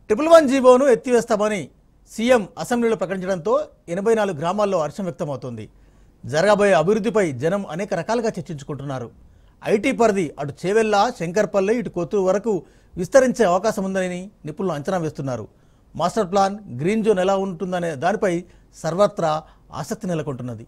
Triple one జీవోను ఎత్తివేస్తామని CM అసెంబ్లీలో ప్రకటించడంతో ఎనభై నాలుగు గ్రామాల్లో హర్షం వ్యక్తమవుతోంది జరగబోయే అభివృద్ధిపై జనం అనేక రకాలుగా చర్చించుకుంటున్నారు ఐటీ పరిధి అటు చేవెళ్ళ శంకర్పల్లి ఇటు కొత్తూరు వరకు విస్తరించే అవకాశం ఉందని నిపుణులు అంచనా వేస్తున్నారు మాస్టర్ ప్లాన్ గ్రీన్ జోన్ ఎలా ఉంటుందనే దానిపై సర్వత్రా ఆసక్తి నెలకొంటున్నది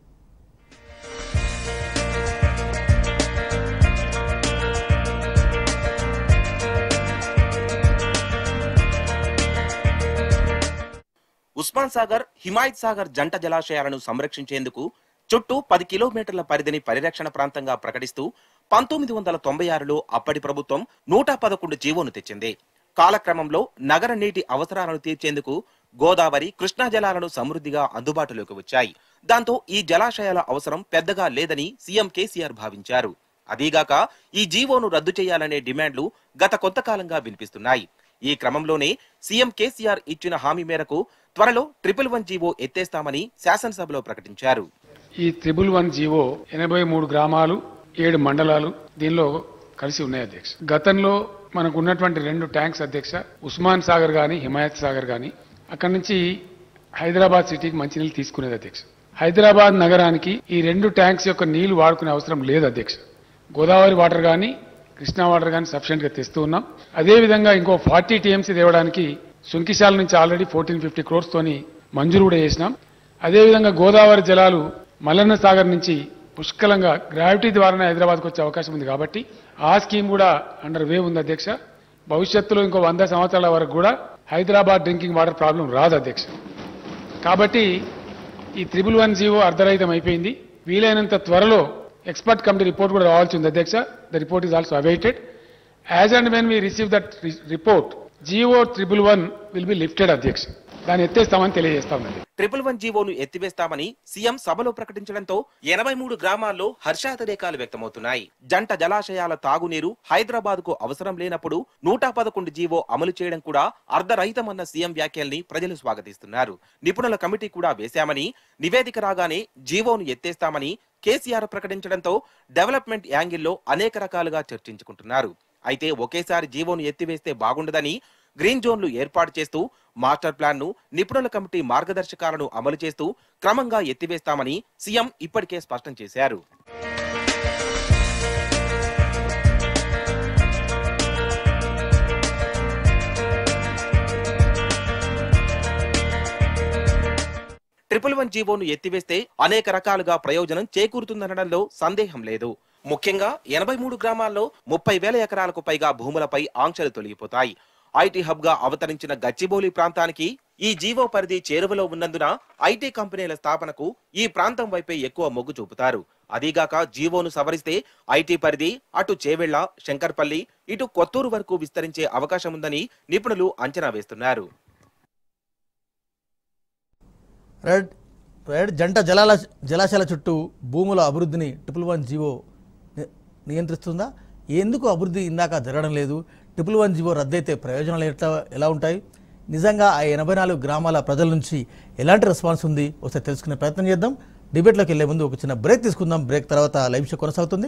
ఉస్మాన్ సాగర్ హిమాయత్ సాగర్ జంట జలాశయాలను సంరక్షించేందుకు చుట్టూ పది కిలోమీటర్ల పరిధిని పరిరక్షణ ప్రాంతంగా ప్రకటిస్తూ పంతొమ్మిది వందల తొంభై ఆరులో అప్పటి ప్రభుత్వం నూట పదకొండు జీవోను తెచ్చింది కాలక్రమంలో నగర నీటి అవసరాలను తీర్చేందుకు గోదావరి కృష్ణా జలాలను సమృద్ధిగా అందుబాటులోకి వచ్చాయి దాంతో ఈ జలాశయాల అవసరం పెద్దగా లేదని సీఎం కేసీఆర్ భావించారు అదీగాక ఈ జీవోను రద్దు చేయాలనే డిమాండ్లు గత కొంతకాలంగా వినిపిస్తున్నాయి ఈ క్రమంలోనే సీఎం కేసీఆర్ ఇచ్చిన హామీ మేరకు త్వరలో ట్రిపుల్ వన్ జీవో ఎత్తేస్తామని శాసనసభలో ప్రకటించారు ఈ త్రిబుల్ వన్ జీవో ఎనభై మూడు గ్రామాలు ఏడు మండలాలు దీనిలో కలిసి ఉన్నాయి అధ్యక్ష గతంలో మనకు ఉన్నటువంటి రెండు ట్యాంక్స్ అధ్యక్ష ఉస్మాన్ సాగర్ గాని హిమాయత్ సాగర్ గాని అక్కడి నుంచి హైదరాబాద్ సిటీకి మంచినీళ్ళు తీసుకునేది అధ్యక్ష హైదరాబాద్ నగరానికి ఈ రెండు ట్యాంక్స్ యొక్క నీళ్లు వాడుకునే అవసరం లేదు అధ్యక్ష గోదావరి వాటర్ కానీ కృష్ణా వాటర్ కానీ సఫిషియెంట్ గా తెస్తూ ఉన్నాం అదే విధంగా ఇంకో ఫార్టీ టీఎంసీ తేవడానికి సుంకిశాల నుంచి ఆల్రెడీ ఫోర్టీన్ ఫిఫ్టీ క్రోర్స్ తోని మంజూరు కూడా చేసినాం అదేవిధంగా గోదావరి జలాలు మల్లన్న సాగర్ నుంచి పుష్కలంగా గ్రావిటీ ద్వారానే హైదరాబాద్కు వచ్చే అవకాశం ఉంది కాబట్టి ఆ స్కీమ్ కూడా అండర్ వే ఉంది అధ్యక్ష భవిష్యత్తులో ఇంకో వంద సంవత్సరాల వరకు కూడా హైదరాబాద్ డ్రింకింగ్ వాటర్ ప్రాబ్లం రాదు అధ్యక్ష కాబట్టి ఈ త్రిబుల్ వన్ జీవో అర్ధరహితం అయిపోయింది వీలైనంత త్వరలో ఎక్స్పర్ట్ కమిటీ రిపోర్ట్ కూడా రావాల్సి ఉంది అధ్యక్ష the report is also awaited as and when we receive that report GO triple one will be lifted అధ్యక్ష దాన్ని ఎత్తేస్తామని తెలియజేస్తామండి ట్రిపుల్ వన్ జీవోను ఎత్తివేస్తామని సీఎం సభలో ప్రకటించడంతో ఎనభై మూడు గ్రామాల్లో హర్షాతిరేకాలు వ్యక్తమవుతున్నాయి జంట జలాశయాల తాగునీరు హైదరాబాద్ కు అవసరం లేనప్పుడు నూట పదకొండు జీవో అమలు చేయడం కూడా అర్ధరహితమన్న సీఎం వ్యాఖ్యల్ని ప్రజలు స్వాగతిస్తున్నారు నిపుణుల కమిటీ కూడా వేశామని నివేదిక రాగానే జీవోను ఎత్తేస్తామని కేసీఆర్ ప్రకటించడంతో డెవలప్మెంట్ యాంగిల్లో అనేక రకాలుగా చర్చించుకుంటున్నారు అయితే ఒకేసారి జీవోను ఎత్తివేస్తే బాగుండదని గ్రీన్ జోన్లు ఏర్పాటు చేస్తూ మాస్టర్ ప్లాన్ ను నిపుణుల కమిటీ మార్గదర్శకాలను అమలు చేస్తూ క్రమంగా ఎత్తివేస్తామని సీఎం ఇప్పటికే స్పష్టం చేశారు ట్రిపుల్ వన్ జీవోను ఎత్తివేస్తే అనేక రకాలుగా ప్రయోజనం చేకూరుతుందనడంలో సందేహం లేదు ముఖ్యంగా ఎనభై మూడు గ్రామాల్లో ముప్పై వేల ఎకరాలకు పైగా భూములపై ఆంక్షలు తొలగిపోతాయి ఐటీ హబ్ గా అవతరించిన గచ్చిబౌలి ప్రాంతానికి ఈ జీవో పరిధి చేరువలో ఉన్నందున ఐటీ కంపెనీల స్థాపనకు ఈ ప్రాంతం వైపే ఎక్కువ మొగ్గు చూపుతారు అదీగాక జీవోను సవరిస్తే ఐటీ పరిధి అటు చేవెళ్ల శంకర్పల్లి ఇటు కొత్తూరు వరకు విస్తరించే అవకాశం ఉందని నిపుణులు అంచనా వేస్తున్నారు రెడ్ రెడ్ జంట జలాల జలాశయాల చుట్టూ భూముల అభివృద్ధిని ట్రిపుల్ వన్ జీవో ని- నియంత్రిస్తుందా ఎందుకు అభివృద్ధి ఇందాక జరగడం లేదు ట్రిపుల్ వన్ జీవో రద్దయితే ప్రయోజనాలు ఎట్లా ఎలా ఉంటాయి నిజంగా ఆ ఎనభై నాలుగు గ్రామాల ప్రజల నుంచి ఎలాంటి రెస్పాన్స్ ఉంది ఒకసారి తెలుసుకునే ప్రయత్నం చేద్దాం డిబేట్లోకి వెళ్లే ముందు ఒక చిన్న బ్రేక్ తీసుకుందాం బ్రేక్ తర్వాత లైవ్ షో కొనసాగుతుంది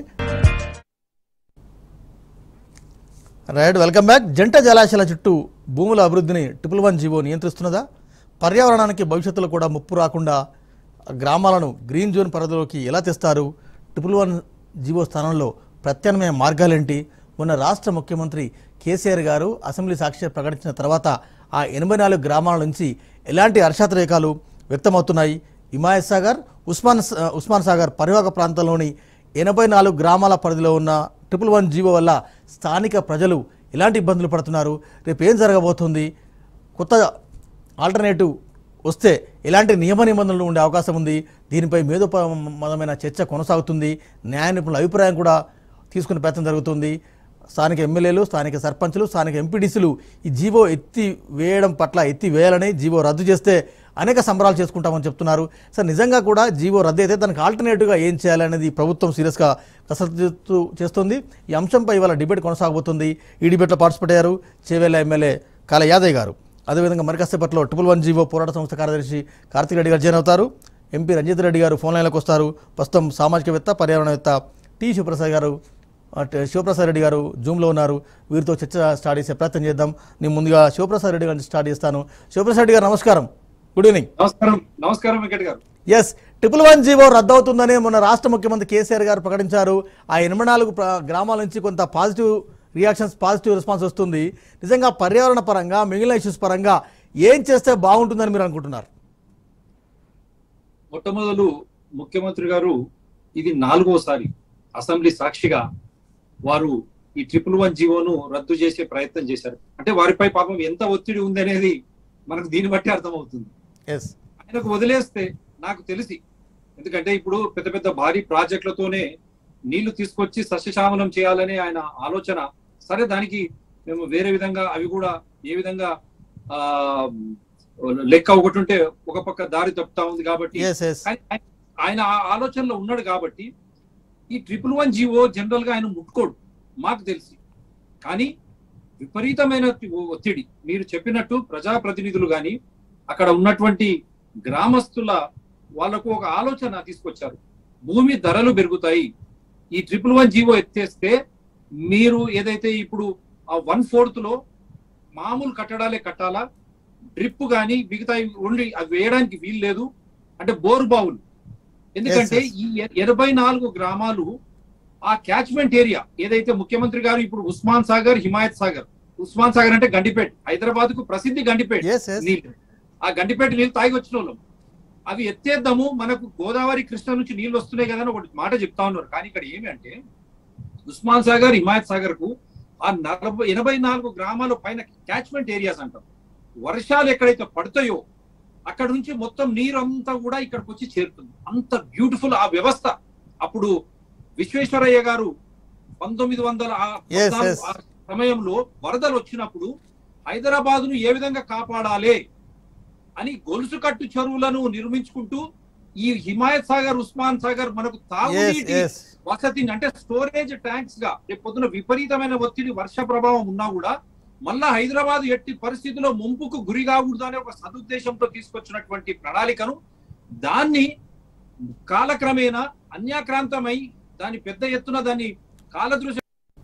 రైట్ వెల్కమ్ బ్యాక్ జంట జలాశయాల చుట్టూ భూముల అభివృద్ధిని ట్రిపుల్ వన్ జీవో నియంత్రిస్తున్నదా పర్యావరణానికి భవిష్యత్తులో కూడా ముప్పు రాకుండా గ్రామాలను గ్రీన్ జోన్ పరిధిలోకి ఎలా తెస్తారు ట్రిపుల్ వన్ జీవో స్థానంలో ప్రత్యామ్నాయ మార్గాలేంటి మొన్న రాష్ట్ర ముఖ్యమంత్రి కేసీఆర్ గారు అసెంబ్లీ సాక్షి ప్రకటించిన తర్వాత ఆ ఎనభై నాలుగు గ్రామాల నుంచి ఎలాంటి హర్షాతిరేకాలు వ్యక్తమవుతున్నాయి హిమాయత్ సాగర్ ఉస్మాన్ స- ఉస్మాన్ సాగర్ పరివాహక ప్రాంతంలోని ఎనభై నాలుగు గ్రామాల పరిధిలో ఉన్న ట్రిపుల్ వన్ జీవో వల్ల స్థానిక ప్రజలు ఎలాంటి ఇబ్బందులు పడుతున్నారు రేపు ఏం జరగబోతుంది కొత్త ఆల్టర్నేటివ్ వస్తే ఎలాంటి నియమ నిబంధనలు ఉండే అవకాశం ఉంది దీనిపై మేధోపదమైన చర్చ కొనసాగుతుంది న్యాయ నిపుణుల అభిప్రాయం కూడా తీసుకునే ప్రయత్నం జరుగుతుంది స్థానిక ఎమ్మెల్యేలు స్థానిక సర్పంచులు స్థానిక ఎంపీడీసీలు ఈ జీవో ఎత్తి వేయడం పట్ల ఎత్తి వేయాలని జీవో రద్దు చేస్తే అనేక సంబరాలు చేసుకుంటామని చెప్తున్నారు సార్ నిజంగా కూడా జీవో రద్దు అయితే దానికి ఆల్టర్నేటివ్గా ఏం చేయాలనేది ప్రభుత్వం సీరియస్గా కసరత్తు చేస్తూ చేస్తుంది ఈ అంశంపై ఇవాళ డిబేట్ కొనసాగబోతుంది ఈ డిబేట్లో పార్టిసిపేట్ అయ్యారు చేవేల ఎమ్మెల్యే కాల యాదయ్య గారు అదేవిధంగా మరి కాసేపట్లో ట్రిపుల్ వన్ జీవో పోరాట సంస్థ కార్యదర్శి కార్తిక్ రెడ్డి గారు జాయిన్ అవుతారు ఎంపీ రంజిత్ రెడ్డి గారు ఫోన్ లైన్లోకి వస్తారు ప్రస్తుతం సామాజికవేత్త పర్యావరణవేత్త టి శివప్రసాద్ గారు అటు శివప్రసాద్ రెడ్డి గారు జూమ్లో ఉన్నారు వీరితో చర్చ స్టార్ట్ చేసే ప్రయత్నం చేద్దాం నేను ముందుగా శివప్రసాద్ రెడ్డి గారిని స్టార్ట్ చేస్తాను శివప్రసాద్ రెడ్డి గారు నమస్కారం గుడ్ ఈవినింగ్ నమస్కారం నమస్కారం Venkat garu yes triple one GO రద్దవుతుందని మొన్న రాష్ట్ర ముఖ్యమంత్రి కేసీఆర్ గారు ప్రకటించారు ఆ ఎనభై నాలుగు ప్ర- గ్రామాల నుంచి కొంత పాజిటివ్ రియాక్షన్స్ పాజిటివ్ రెస్పాన్స్ వస్తుంది నిజంగా పర్యావరణ పరంగా మిగిలిన ఇష్యూస్ పరంగా ఏం చేస్తే బాగుంటుందని మీరు అనుకుంటున్నారు మొట్టమొదలు ముఖ్యమంత్రి గారు ఇది నాలుగోసారి అసెంబ్లీ సాక్షిగా వారు ఈ ట్రిపుల్ వన్ జీవోను రద్దు చేసే ప్రయత్నం చేశారు అంటే వారిపై పాపం ఎంత ఒత్తిడి ఉంది అనేది మనకు దీన్ని బట్టి అర్థమవుతుంది ఎస్ ఆయనకు వదిలేస్తే నాకు తెలిసి ఎందుకంటే ఇప్పుడు పెద్ద పెద్ద భారీ ప్రాజెక్టులతోనే నీళ్లు తీసుకొచ్చి సస్యశామలం చేయాలనే ఆయన ఆలోచన సరే దానికి మేము వేరే విధంగా అవి కూడా ఏ విధంగా ఆ లెక్క ఒకటి ఉంటే ఒక పక్క దారి తప్పుతా ఉంది కాబట్టి ఎస్ ఎస్ ఆయన- ఆయన- ఆయన ఆ ఆలోచనలో ఉన్నాడు కాబట్టి ఈ ట్రిపుల్ వన్ జీవో జనరల్ గా ఆయన ముట్టుకోడు మాకు తెలిసి కానీ విపరీతమైన ఒత్తిడి మీరు చెప్పినట్టు ప్రజాప్రతినిధులు కానీ అక్కడ ఉన్నటువంటి గ్రామస్తుల వాళ్లకు ఒక ఆలోచన తీసుకొచ్చారు భూమి ధరలు పెరుగుతాయి ఈ ట్రిపుల్ వన్ జీవో ఎత్తేస్తే మీరు ఏదైతే ఇప్పుడు ఆ వన్ ఫోర్త్ లో మామూలు కట్టడాలే కట్టాలా డ్రిప్ కానీ మిగతా ఉండి అవి వేయడానికి వీలు లేదు అంటే బోరు బావులు ఎందుకంటే Yes, yes. ఈ ఎ- ఎనభై నాలుగు గ్రామాలు ఆ క్యాచ్మెంట్ ఏరియా ఏదైతే ముఖ్యమంత్రి గారు ఇప్పుడు ఉస్మాన్ సాగర్ హిమాయత్ సాగర్ ఉస్మాన్ సాగర్ అంటే గండిపేట్ హైదరాబాద్ కు ప్రసిద్ధి గండిపేట్ ఎస్ ఎస్ నీళ్ళు ఆ గండిపేట నీళ్ళు తాగి వచ్చిన వాళ్ళం అవి ఎత్తేద్దాము మనకు గోదావరి కృష్ణ నుంచి నీళ్ళు వస్తున్నాయి కదా అని ఒకటి మాట చెప్తా ఉన్నారు కానీ ఇక్కడ ఏమి అంటే ఉస్మాన్ సాగర్ హిమాయత్ సాగర్ కు ఆ నలభై ఎనభై నాలుగు గ్రామాల పైన క్యాచ్మెంట్ ఏరియాస్ అంటాం వర్షాలు ఎక్కడైతే పడతాయో అక్కడ నుంచి మొత్తం నీరు అంతా కూడా ఇక్కడికి వచ్చి చేరుతుంది అంత బ్యూటిఫుల్ ఆ వ్యవస్థ అప్పుడు విశ్వేశ్వరయ్య గారు పంతొమ్మిది వందల ఆ- Yes, పద్నాలుగు yes. ఆ సమయంలో వరదలు వచ్చినప్పుడు హైదరాబాద్ ను ఏ విధంగా కాపాడాలి అని గొలుసు కట్టు చెరువులను నిర్మించుకుంటూ ఈ హిమాయత్ సాగర్ ఉస్మాన్ సాగర్ మనకు ఎస్ తాగునీటి ఎస్ వసతిని అంటే స్టోరేజ్ ట్యాంక్స్ గా రేపు పొద్దున విపరీతమైన ఒత్తిడి వర్ష ప్రభావం ఉన్నా కూడా మళ్ళా హైదరాబాద్ ఎట్టి పరిస్థితిలో ముంపుకు గురి కాకూడదు అనే ఒక సదుద్దేశంతో తీసుకొచ్చినటువంటి ప్రణాళికను దాన్ని కాలక్రమేణా అన్యాక్రాంతమై దాని పెద్ద ఎత్తున దాన్ని కాలదృశ్య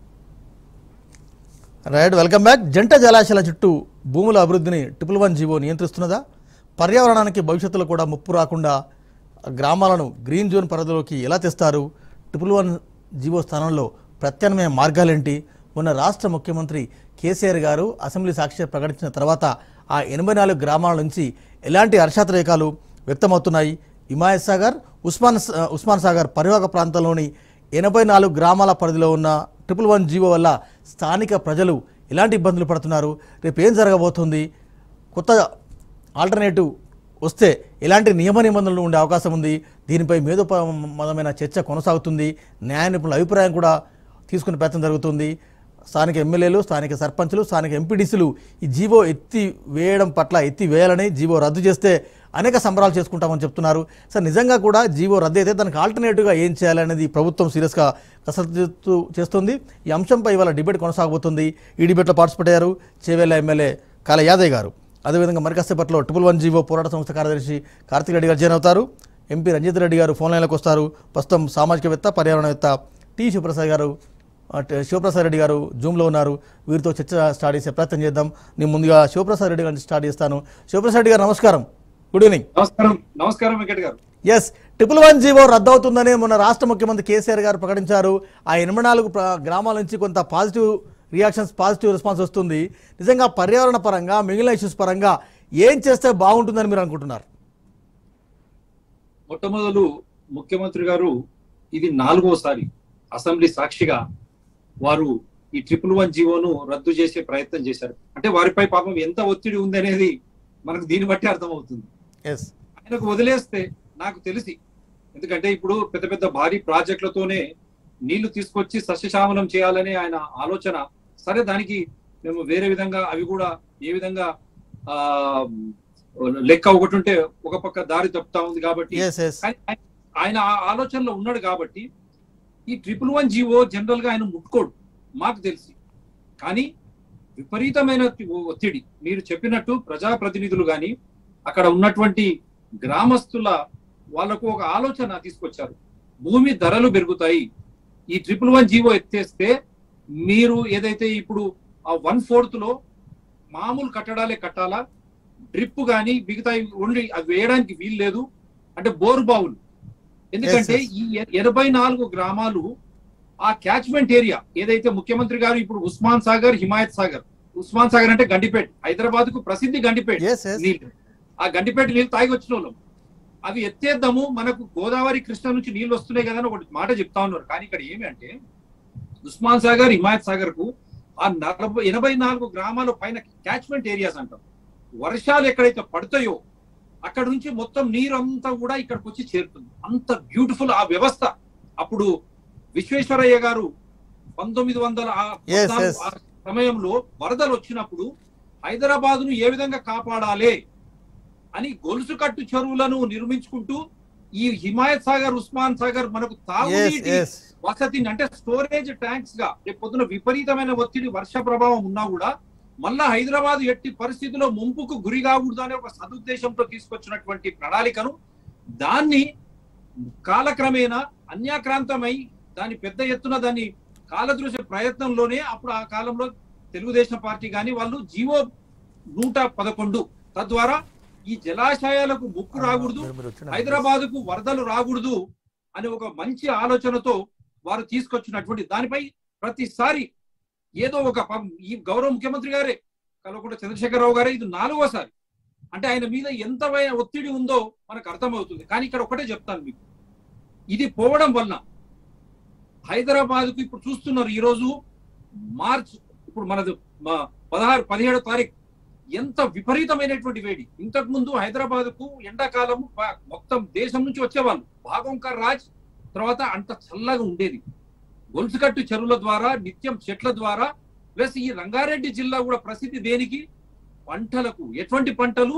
రైట్ వెల్కమ్ బ్యాక్ జంట జలాశయాల చుట్టూ భూముల అభివృద్ధిని ట్రిపుల్ వన్ జీవో నియంత్రిస్తున్నదా పర్యావరణానికి భవిష్యత్తులో కూడా ముప్పు రాకుండా గ్రామాలను గ్రీన్ జోన్ పరిధిలోకి ఎలా తెస్తారు ట్రిపుల్ వన్ జీవో స్థానంలో ప్రత్యామ్నాయ మార్గాలేంటి మొన్న రాష్ట్ర ముఖ్యమంత్రి కేసీఆర్ గారు అసెంబ్లీ సాక్షి ప్రకటించిన తర్వాత ఆ ఎనభై నాలుగు గ్రామాల నుంచి ఎలాంటి హర్షాతిరేకాలు వ్యక్తమవుతున్నాయి హిమాయత్ సాగర్ ఉస్మాన్ స- ఉస్మాన్ సాగర్ పరివాహక ప్రాంతంలోని ఎనభై నాలుగు గ్రామాల పరిధిలో ఉన్న ట్రిపుల్ వన్ జీవో వల్ల స్థానిక ప్రజలు ఎలాంటి ఇబ్బందులు పడుతున్నారు రేపు ఏం జరగబోతుంది కొత్త ఆల్టర్నేటివ్ వస్తే ఎలాంటి నియమ నిబంధనలు ఉండే అవకాశం ఉంది దీనిపై మేధోపదమైన చర్చ కొనసాగుతుంది న్యాయ నిపుణుల అభిప్రాయం కూడా తీసుకునే ప్రయత్నం జరుగుతుంది స్థానిక ఎమ్మెల్యేలు స్థానిక సర్పంచులు స్థానిక ఎంపీడీసీలు ఈ జీవో ఎత్తి వేయడం పట్ల ఎత్తి వేయాలని జీవో రద్దు చేస్తే అనేక సంబరాలు చేసుకుంటామని చెప్తున్నారు సార్ నిజంగా కూడా జీవో రద్దు అయితే దానికి ఆల్టర్నేటివ్గా ఏం చేయాలనేది ప్రభుత్వం సీరియస్గా కసరత్తు చేస్తూ చేస్తుంది ఈ అంశంపై ఇవాళ డిబేట్ కొనసాగబోతుంది ఈ డిబేట్లో పార్టిసిపేట్ అయ్యారు చేవేళ్ళ ఎమ్మెల్యే కాల యాదయ్య గారు అదేవిధంగా మరి కాసేపట్లో ట్రిపుల్ వన్ జీవో పోరాట సంస్థ కార్యదర్శి కార్తిక్ రెడ్డి గారు జాయిన్ అవుతారు ఎంపీ రంజిత్ రెడ్డి గారు ఫోన్ లైన్లోకి వస్తారు ప్రస్తుతం సామాజికవేత్త పర్యావరణవేత్త టి శివప్రసాద్ గారు అటు శివప్రసాద్ రెడ్డి గారు జూమ్లో ఉన్నారు వీరితో చర్చ స్టార్ట్ చేసే ప్రయత్నం చేద్దాం నేను ముందుగా శివప్రసాద్ రెడ్డి గారిని స్టార్ట్ చేస్తాను శివప్రసాద్ రెడ్డి గారు నమస్కారం గుడ్ ఈవినింగ్ నమస్కారం నమస్కారం Venkat garu yes triple one GO రద్దవుతుందని మొన్న రాష్ట్ర ముఖ్యమంత్రి కేసీఆర్ గారు ప్రకటించారు ఆ ఎనభై నాలుగు ప్ర- గ్రామాల నుంచి కొంత పాజిటివ్ రియాక్షన్స్ పాజిటివ్ రెస్పాన్స్ వస్తుంది నిజంగా పర్యావరణ పరంగా మిగిలిన ఇష్యూస్ పరంగా ఏం చేస్తే బాగుంటుందని మీరు అనుకుంటున్నారు మొట్టమొదలు ముఖ్యమంత్రి గారు ఇది నాలుగోసారి అసెంబ్లీ సాక్షిగా వారు ఈ ట్రిపుల్ వన్ జీవోను రద్దు చేసే ప్రయత్నం చేశారు అంటే వారిపై పాపం ఎంత ఒత్తిడి ఉంది అనేది మనకు దీన్ని బట్టి అర్థమవుతుంది ఎస్ ఆయనకు వదిలేస్తే నాకు తెలిసి ఎందుకంటే ఇప్పుడు పెద్ద పెద్ద భారీ ప్రాజెక్టులతోనే నీళ్లు తీసుకొచ్చి సస్యశామలం చేయాలనే ఆయన ఆలోచన సరే దానికి మేము వేరే విధంగా అవి కూడా ఏ విధంగా ఆ లెక్క ఒకటి ఉంటే ఒక పక్క దారి తప్పుతా ఉంది కాబట్టి ఎస్ ఎస్ ఆయన- ఆయన- ఆయన ఆ ఆలోచనలో ఉన్నాడు కాబట్టి ఈ ట్రిపుల్ వన్ జీవో జనరల్ గా ఆయన ముట్టుకోడు మాకు తెలిసి కానీ విపరీతమైన ఒత్తిడి మీరు చెప్పినట్టు ప్రజాప్రతినిధులు కానీ అక్కడ ఉన్నటువంటి గ్రామస్తుల వాళ్లకు ఒక ఆలోచన తీసుకొచ్చారు భూమి ధరలు పెరుగుతాయి ఈ ట్రిపుల్ వన్ జీవో ఎత్తేస్తే మీరు ఏదైతే ఇప్పుడు ఆ వన్ ఫోర్త్ లో మామూలు కట్టడాలే కట్టాలా డ్రిప్ కానీ మిగతా ఓన్లీ అవి వేయడానికి వీలు లేదు అంటే బోరు బావులు ఎందుకంటే Yes, yes. ఈ ఎ- ఎనభై నాలుగు గ్రామాలు ఆ క్యాచ్మెంట్ ఏరియా ఏదైతే ముఖ్యమంత్రి గారు ఇప్పుడు ఉస్మాన్ సాగర్ హిమాయత్ సాగర్ ఉస్మాన్ సాగర్ అంటే గండిపేట హైదరాబాద్ కు ప్రసిద్ధి గండిపేట ఎస్ ఎస్ నీళ్ళు ఆ గండిపేట నీళ్ళు తాగి వచ్చిన వాళ్ళం అవి ఎత్తేద్దాము మనకు గోదావరి కృష్ణ నుంచి నీళ్ళు వస్తున్నాయి కదా అని ఒకటి మాట చెప్తా ఉన్నారు కానీ ఇక్కడ ఏమి అంటే ఉస్మాన్ సాగర్ హిమాయత్ సాగర్ కు ఆ నలభై ఎనభై నాలుగు గ్రామాల పైన క్యాచ్మెంట్ ఏరియాస్ అంటాం వర్షాలు ఎక్కడైతే పడతాయో అక్కడ నుంచి మొత్తం నీరు అంతా కూడా ఇక్కడికి వచ్చి చేరుతుంది అంత బ్యూటిఫుల్ ఆ వ్యవస్థ అప్పుడు విశ్వేశ్వరయ్య గారు పంతొమ్మిది వందల ఆ- Yes, పద్నాలుగు yes. ఆ సమయంలో వరదలు వచ్చినప్పుడు హైదరాబాద్ ను ఏ విధంగా కాపాడాలి అని గొలుసు కట్టు చెరువులను నిర్మించుకుంటూ ఈ హిమాయత్ సాగర్ ఉస్మాన్ సాగర్ మనకు ఎస్ తాగునీటి ఎస్ వసతిని అంటే స్టోరేజ్ ట్యాంక్స్ గా రేపు పొద్దున విపరీతమైన ఒత్తిడి వర్ష ప్రభావం ఉన్నా కూడా మళ్ళా హైదరాబాద్ ఎట్టి పరిస్థితిలో ముంపుకు గురి కాకూడదు అనే ఒక సదుద్దేశంతో తీసుకొచ్చినటువంటి ప్రణాళికను దాన్ని కాలక్రమేణా అన్యాక్రాంతమై దాని పెద్ద ఎత్తున దాన్ని కాలదృశ్య ప్రయత్నంలోనే అప్పుడు ఆ కాలంలో తెలుగుదేశం పార్టీ కానీ వాళ్ళు జీవో నూట పదకొండు తద్వారా ఈ జలాశయాలకు ముప్పు రాకూడదు మీరు- మీరు వచ్చిన- హైదరాబాద్ కు వరదలు రాకూడదు అనే ఒక మంచి ఆలోచనతో వారు తీసుకొచ్చినటువంటి దానిపై ప్రతిసారి ఏదో ఒక పం- ఈ గౌరవ ముఖ్యమంత్రి గారే కల్వకుంట్ల చంద్రశేఖరరావు గారే ఇది నాలుగోసారి అంటే ఆయన మీద ఎంత వై- ఒత్తిడి ఉందో మనకు అర్థమవుతుంది కానీ ఇక్కడ ఒకటే చెప్తాను మీకు ఇది పోవడం వలన హైదరాబాద్ కు ఇప్పుడు చూస్తున్నారు ఈ రోజు మార్చ్ ఇప్పుడు మనది మ- పదహారు పదిహేడో తారీఖు ఎంత విపరీతమైనటువంటి వేడి ఇంతకు ముందు హైదరాబాద్ కు ఎండాకాలం ప- మొత్తం దేశం నుంచి వచ్చేవాళ్ళు భాగంకర్ రాజ్ తర్వాత అంత చల్లగా ఉండేది గొలుసుకట్టు చెరువుల ద్వారా నిత్యం చెట్ల ద్వారా ప్లస్ ఈ రంగారెడ్డి జిల్లా కూడా ప్రసిద్ధి దేనికి పంటలకు ఎటువంటి పంటలు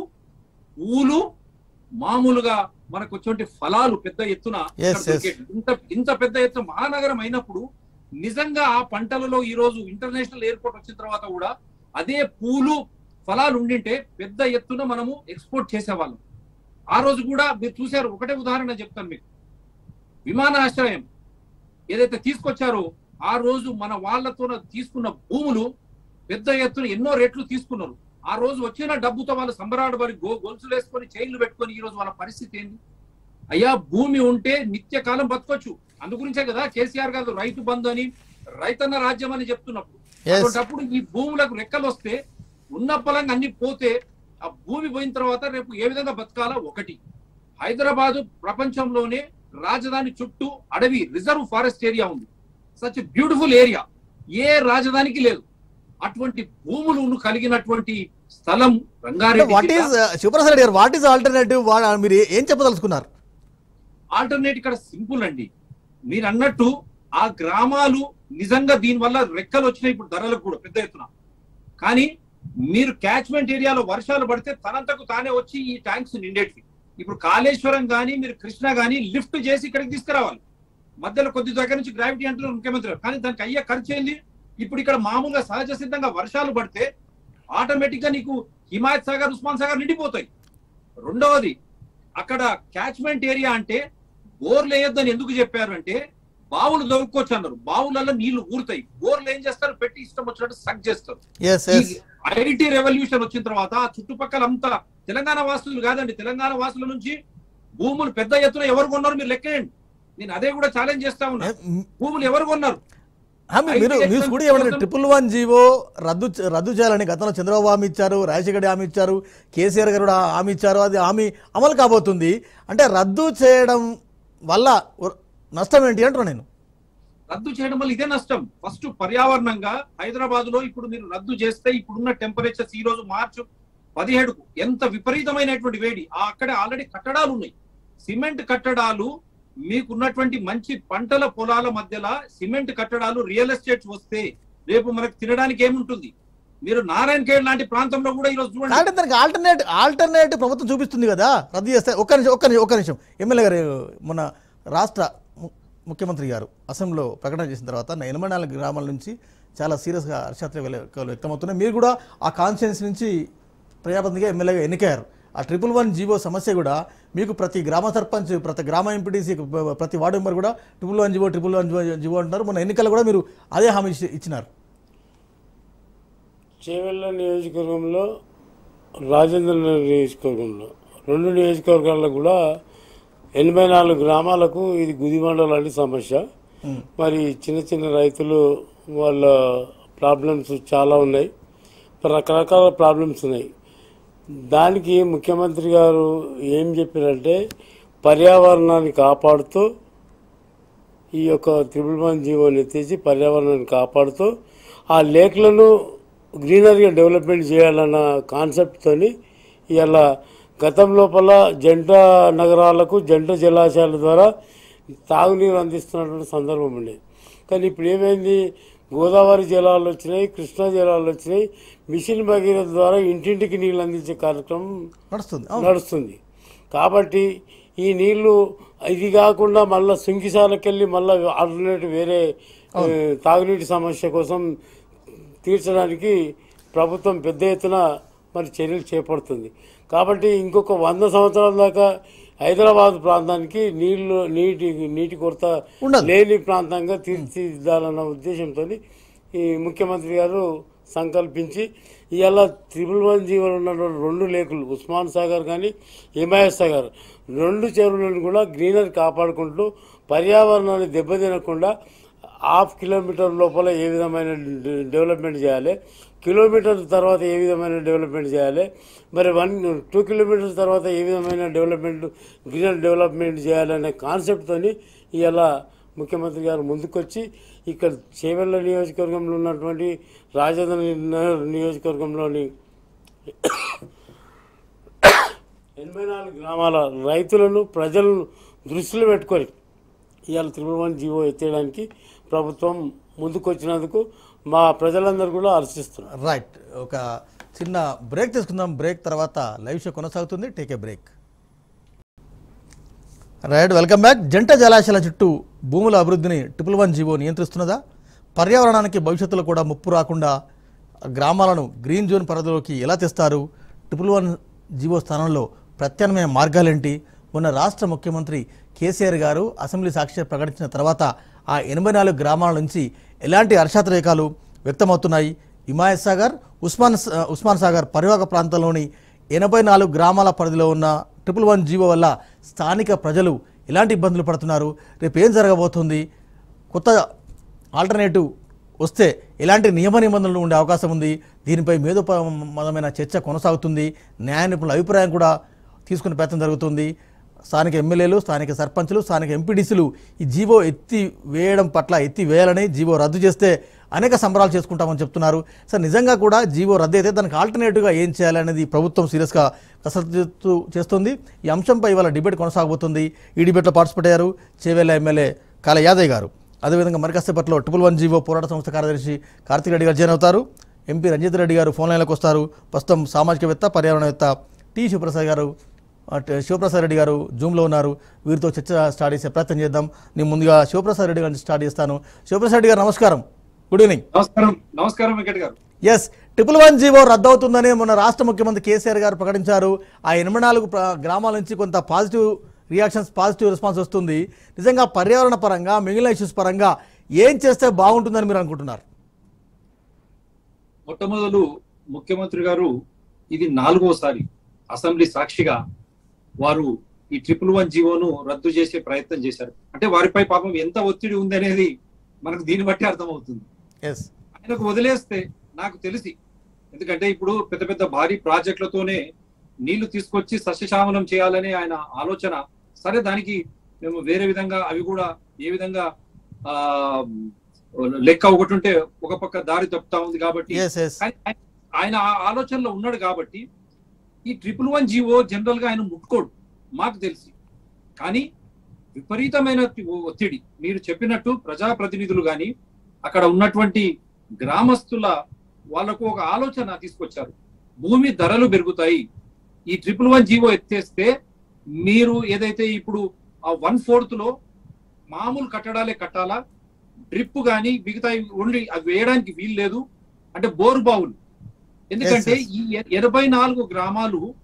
పూలు మామూలుగా మనకు వచ్చేటువంటి ఫలాలు పెద్ద ఎత్తున Yes, ఇక్కడ yes. దొరికేవి. ఇంత ఇంత పెద్ద ఎత్తున మహానగరం అయినప్పుడు నిజంగా ఆ పంటలలో ఈ రోజు ఇంటర్నేషనల్ ఎయిర్పోర్ట్ వచ్చిన తర్వాత కూడా అదే పూలు ఫలాలు ఉండింటే పెద్ద ఎత్తున మనము ఎక్స్పోర్ట్ చేసేవాళ్ళం ఆ రోజు కూడా మీరు చూశారు ఒకటే ఉదాహరణ చెప్తాను మీకు విమానాశ్రయం ఏదైతే తీసుకొచ్చారో ఆ రోజు మన వాళ్ళతో తీసుకున్న భూములు పెద్ద ఎత్తున ఎన్నో రేట్లు తీసుకున్నారు ఆ రోజు వచ్చిన డబ్బుతో వాళ్ళు సంబరాడబడి గో గొలుసులు వేసుకొని చైన్లు పెట్టుకొని ఈ రోజు వాళ్ళ పరిస్థితి ఏంది అయ్యా భూమి ఉంటే నిత్య కాలం బతకొచ్చు అందు గురించే కదా కేసీఆర్ గారు రైతు బంధు అని రైతన్న రాజ్యం అని చెప్తున్నప్పుడు ఎస్ అటువంటప్పుడు ఈ భూములకు రెక్కలు వస్తే ఉన్న పొలంగా అన్ని పోతే ఆ భూమి పోయిన తర్వాత రేపు ఏ విధంగా బతకాలా ఒకటి హైదరాబాదు ప్రపంచంలోనే రాజధాని చుట్టూ అడవి రిజర్వ్ ఫారెస్ట్ ఏరియా ఉంది సచ్ బ్యూటిఫుల్ ఏరియా ఏ రాజధానికి లేదు అటువంటి భూములు కలిగినటువంటి స్థలం రంగారెడ్డి వాట్ జిల్లా. Is Shivaprasad Reddy garu what is alternative మీరు ఏం చెప్పదలుచుకున్నారు ఆల్టర్నేట్ ఇక్కడ సింపుల్ అండి మీరు అన్నట్టు ఆ గ్రామాలు నిజంగా దీని వల్ల రెక్కలు వచ్చినాయి ఇప్పుడు ధరలకు కూడా పెద్ద ఎత్తున కానీ మీరు క్యాచ్మెంట్ ఏరియాలో వర్షాలు పడితే తనంతకు తానే వచ్చి ఈ ట్యాంక్స్ నిండేటివి ఇప్పుడు కాళేశ్వరం కానీ మీరు కృష్ణ కానీ లిఫ్ట్ చేసి ఇక్కడికి తీసుకురావాలి మధ్యలో కొద్ది దగ్గర నుంచి గ్రావిటీ అంటున్నారు ముఖ్యమంత్రి గారు. కానీ దానికి అయ్యే ఖర్చు ఏంది ఇప్పుడు ఇక్కడ మామూలుగా సహజ సిద్ధంగా వర్షాలు పడితే ఆటోమేటిక్ గా నీకు హిమాయత్ సాగర్ ఉస్మాన్ సాగర్ నిండిపోతాయి రెండవది అక్కడ క్యాచ్మెంట్ ఏరియా అంటే బోర్లు వేయొద్దని ఎందుకు చెప్పారు అంటే బావులు దొరుకోవచ్చు అన్నారు బావులలో నీళ్లు ఊరుతాయి బోర్లు ఏం చేస్తారు పెట్టి ఇష్టం వచ్చినట్టు సక్ చేస్తారు ఎస్ ఎస్ ఐటీ రెవల్యూషన్ వచ్చిన తర్వాత ఆ చుట్టుపక్కల అంతా తెలంగాణ వాసులు కాదండి తెలంగాణ వాసుల నుంచి భూములు పెద్ద ఎత్తున ఎవరు కొన్నారు మీరు లెక్కేయండి నేను అదే కూడా ఛాలెంజ్ చేస్తా ఉన్నా భూములు ఎవరు కొన్నారు మీరు ఐటీ న్యూస్ కూడా ఎక్స్పెన్సివ్ ఏమన్నారు కోసం- ట్రిపుల్ వన్ జీవో రద్దు చే- రద్దు చేయాలని గతంలో చంద్రబాబు హామీ ఇచ్చారు రాజశేఖర్ హామీ ఇచ్చారు కేసీఆర్ గారు కూడా హామీ ఇచ్చారు అది హామీ అమలు కాబోతుంది అంటే రద్దు చేయడం వల్ల ఉ- నష్టం ఏంటి అంటున్నా నేను రద్దు చేయడం వల్ల ఇదే నష్టం ఫస్ట్ పర్యావరణంగా హైదరాబాద్ లో ఇప్పుడు మీరు రద్దు చేస్తే ఇప్పుడున్న టెంపరేచర్స్ ఈ రోజు మార్చి పదిహేడుకు ఎంత విపరీతమైనటువంటి వేడి ఆ అక్కడే ఆల్రెడీ కట్టడాలు ఉన్నాయి సిమెంట్ కట్టడాలు మీకున్నటువంటి మంచి పంటల పొలాల మధ్యలో సిమెంట్ కట్టడాలు రియల్ ఎస్టేట్స్ వస్తే రేపు మనకు తినడానికి ఏముంటుంది మీరు నారాయణ ఖేడ్ లాంటి ప్రాంతంలో కూడా ఈరోజు చూడండి కాబట్టి దానికి ఆల్టర్నేట్ ఆల్టర్నేటివ్ ప్రభుత్వం చూపిస్తుంది కదా రద్దు చేస్తే ఒక్క నిమిషం ఒక్క నిమిషం ఒక్క నిమిషం ఎమ్మెల్యే గారు మన రాష్ట్ర ము- ముఖ్యమంత్రి గారు అసెంబ్లీలో ప్రకటన చేసిన తర్వాత నా ఎనభై నాలుగు గ్రామాల నుంచి చాలా సీరియస్గా హర్షాత్మకలు వ్యక్తమవుతున్నాయి మీరు కూడా ఆ కాన్స్టిట్యున్సీ నుంచి ప్రజాప్రతినిధిగా ఎమ్మెల్యేగా ఎన్నికయ్యారు ఆ ట్రిపుల్ వన్ జీవో సమస్య కూడా మీకు ప్రతి గ్రామ సర్పంచ్ ప్రతి గ్రామ ఎంపీటీసీ ప్రతి వార్డు మెంబర్ కూడా triple one GO triple one GO అంటున్నారు మొన్న ఎన్నికలు కూడా మీరు అదే హామీ ఇచ్చి- ఇచ్చినారు చేవెళ్ళ నియోజకవర్గంలో రాజేంద్ర నగర్ నియోజకవర్గంలో రెండు నియోజకవర్గాల్లో కూడా ఎనభై నాలుగు గ్రామాలకు ఇది గుదిబండ లాంటి సమస్య మరి చిన్న చిన్న రైతులు వాళ్ళ ప్రాబ్లమ్స్ చాలా ఉన్నాయి రకరకాల ప్రాబ్లమ్స్ ఉన్నాయి దానికి ముఖ్యమంత్రి గారు ఏం చెప్పారంటే పర్యావరణాన్ని కాపాడుతూ ఈ యొక్క త్రిపుల్ వన్ జీవోని ఎత్తేసి పర్యావరణాన్ని కాపాడుతూ ఆ లేక్లను గ్రీనరీగా డెవలప్మెంట్ చేయాలన్న కాన్సెప్ట్తోని ఇవాళ గతం లోపల జంట నగరాలకు జంట జలాశయాల ద్వారా తాగునీరు అందిస్తున్నటువంటి సందర్భం ఉండేది కానీ ఇప్పుడు ఏమైంది గోదావరి జలాలు వచ్చినాయి కృష్ణా జలాలు వచ్చినాయి మిషన్ భగీరథ ద్వారా ఇంటింటికి నీళ్ళు అందించే కార్యక్రమం నడుస్తుంది అవును. నడుస్తుంది కాబట్టి ఈ నీళ్లు ఇది కాకుండా మళ్ళీ సుంకిసాలకెళ్ళి మళ్ళీ ఆల్టర్నేటివ్ వేరే ఆ, తాగునీటి సమస్య కోసం తీర్చడానికి ప్రభుత్వం పెద్ద ఎత్తున మరి చర్యలు చేపడుతుంది కాబట్టి ఇంకొక వంద సంవత్సరాల దాకా హైదరాబాద్ ప్రాంతానికి నీళ్లు నీటి నీటి కొరత ఉండదు. లేని ప్రాంతంగా తీర్చిదిద్దాలన్న ఉద్దేశంతో ఈ ముఖ్యమంత్రి గారు సంకల్పించి ఇవాళ త్రిపుల్ వన్ జీవోలో ఉన్నటువంటి రెండు లేకులు ఉస్మాన్ సాగర్ కానీ హిమాయత్ సాగర్ రెండు చెరువులను కూడా గ్రీనరీ కాపాడుకుంటూ పర్యావరణాన్ని దెబ్బతినకుండా హాఫ్ కిలోమీటర్ లోపల ఏ విధమైన డె- డెవలప్మెంట్ చేయాలి కిలోమీటర్ తర్వాత ఏ విధమైన డెవలప్మెంట్ చేయాలి మరి వన్ టూ కిలోమీటర్స్ తర్వాత ఏ విధమైన డెవలప్మెంట్ గ్రీనరీ డెవలప్మెంట్ చేయాలనే కాన్సెప్ట్తోని ఇవాళ ముఖ్యమంత్రి గారు ముందుకొచ్చి ఇక్కడ చేవెళ్ళ నియోజకవర్గంలో ఉన్నటువంటి రాజధాని నగర్ నియోజకవర్గంలోని ఎనభై నాలుగు గ్రామాల రైతులను ప్రజలను దృష్టిలో పెట్టుకొని ఇవాళ త్రిపుల్ వన్ జీవో ఎత్తేయడానికి ప్రభుత్వం ముందుకొచ్చినందుకు మా ప్రజలందరూ కూడా హర్షిస్తున్నారు రైట్ ఒక చిన్న బ్రేక్ తీసుకుందాం బ్రేక్ తర్వాత లైవ్ షో కొనసాగుతుంది take a break right welcome back జంట జలాశయాల చుట్టూ భూముల అభివృద్ధిని ట్రిపుల్ వన్ జీవో నియంత్రిస్తున్నదా పర్యావరణానికి భవిష్యత్తులో కూడా ముప్పు రాకుండా గ్రామాలను గ్రీన్ జోన్ పరిధిలోకి ఎలా తెస్తారు ట్రిపుల్ వన్ జీవో స్థానంలో ప్రత్యామ్నాయ మార్గాలేంటి మొన్న రాష్ట్ర ముఖ్యమంత్రి కేసీఆర్ గారు అసెంబ్లీ సాక్షి ప్రకటించిన తర్వాత ఆ ఎనభై నాలుగు గ్రామాల నుంచి ఎలాంటి హర్షాతిరేకాలు వ్యక్తమవుతున్నాయి హిమాయత్ సాగర్ ఉస్మాన్ స- ఉస్మాన్ సాగర్ పరివాహక ప్రాంతంలోని ఎనభై నాలుగు గ్రామాల పరిధిలో ఉన్న ట్రిపుల్ వన్ జీవో వల్ల స్థానిక ప్రజలు ఎలాంటి ఇబ్బందులు పడుతున్నారు రేపు ఏం జరగబోతుంది కొత్త ఆల్టర్నేటివ్ వస్తే ఎలాంటి నియమ నిబంధనలు ఉండే అవకాశం ఉంది దీనిపై మేధోపదమైన చర్చ కొనసాగుతుంది న్యాయ నిపుణుల అభిప్రాయం కూడా తీసుకునే ప్రయత్నం జరుగుతుంది స్థానిక ఎమ్మెల్యేలు స్థానిక సర్పంచులు స్థానిక ఎంపీడీసీలు ఈ జీవో ఎత్తి వేయడం పట్ల ఎత్తి వేయాలని జీవో రద్దు చేస్తే అనేక సంబరాలు చేసుకుంటామని చెప్తున్నారు సార్ నిజంగా కూడా జీవో రద్దు అయితే దానికి ఆల్టర్నేటివ్గా ఏం చేయాలనేది ప్రభుత్వం సీరియస్గా కసరత్తు చేస్తూ- చేస్తుంది ఈ అంశంపై ఇవాళ డిబేట్ కొనసాగబోతుంది ఈ డిబేట్లో పార్టిసిపేట్ అయ్యారు చేవేళ్ల ఎమ్మెల్యే కాల యాదయ్య గారు అదేవిధంగా మరికాసేపట్లో ట్రిపుల్ వన్ జీవో పోరాట సంస్థ కార్యదర్శి కార్తీక్ రెడ్డి గారు జాయిన్ అవుతారు ఎంపీ రంజిత్ రెడ్డి గారు ఫోన్ లైన్లోకి వస్తారు ప్రస్తుతం సామాజికవేత్త పర్యావరణవేత్త టి శివప్రసాద్ గారు అటు శివప్రసాద్ రెడ్డి గారు జూమ్లో ఉన్నారు వీరితో చర్చ స్టార్ట్ చేసే ప్రయత్నం చేద్దాం నేను ముందుగా శివప్రసాద్ రెడ్డి గారిని స్టార్ట్ చేస్తాను శివప్రసాద్ రెడ్డి గారు నమస్కారం గుడ్ ఈవినింగ్ నమస్కారం నమస్కారం Venkat garu yes triple one GO రద్దవుతుందని మొన్న రాష్ట్ర ముఖ్యమంత్రి కేసీఆర్ గారు ప్రకటించారు ఆ ఎనభై నాలుగు ప్ర- గ్రామాల నుంచి కొంత పాజిటివ్ రియాక్షన్స్ పాజిటివ్ రెస్పాన్స్ వస్తుంది నిజంగా పర్యావరణ పరంగా మిగిలిన ఇష్యూస్ పరంగా ఏం చేస్తే బాగుంటుందని మీరు అనుకుంటున్నారు మొట్టమొదలు ముఖ్యమంత్రి గారు ఇది నాలుగోసారి అసెంబ్లీ సాక్షిగా వారు ఈ ట్రిపుల్ వన్ జీవోను రద్దు చేసే ప్రయత్నం చేశారు అంటే వారిపై పాపం ఎంత ఒత్తిడి ఉంది అనేది మనకు దీన్ని బట్టి అర్థమవుతుంది ఎస్ ఆయనకు వదిలేస్తే నాకు తెలిసి ఎందుకంటే ఇప్పుడు పెద్ద పెద్ద భారీ ప్రాజెక్టులతోనే నీళ్లు తీసుకొచ్చి సస్యశ్యామలం చేయాలనే ఆయన ఆలోచన సరే దానికి మేము వేరే విధంగా అవి కూడా ఏ విధంగా ఆ లెక్క ఒకటి ఉంటే ఒక పక్క దారి తప్పుతా ఉంది కాబట్టి ఎస్ ఎస్ కానీ ఆయన- ఆయన ఆ ఆలోచనలో ఉన్నాడు కాబట్టి ఈ ట్రిపుల్ వన్ జీవో జనరల్ గా ఆయన ముట్టుకోడు మాకు తెలిసి కానీ విపరీతమైన ఒత్తిడి మీరు చెప్పినట్టు ప్రజాప్రతినిధులు కానీ అక్కడ ఉన్నటువంటి గ్రామస్తుల వాళ్లకు ఒక ఆలోచన తీసుకొచ్చారు భూమి ధరలు పెరుగుతాయి ఈ ట్రిపుల్ వన్ జీవో ఎత్తేస్తే మీరు ఏదైతే ఇప్పుడు ఆ వన్ ఫోర్త్ లో మామూలు కట్టడాలే కట్టాలా డ్రిప్ గాని మిగతా ఓన్లీ అవి వేయడానికి వీలు లేదు అంటే బోర్ బావులు ఎందుకంటే Yes, yes. ఈ ఎ- ఎనభై నాలుగు గ్రామాలు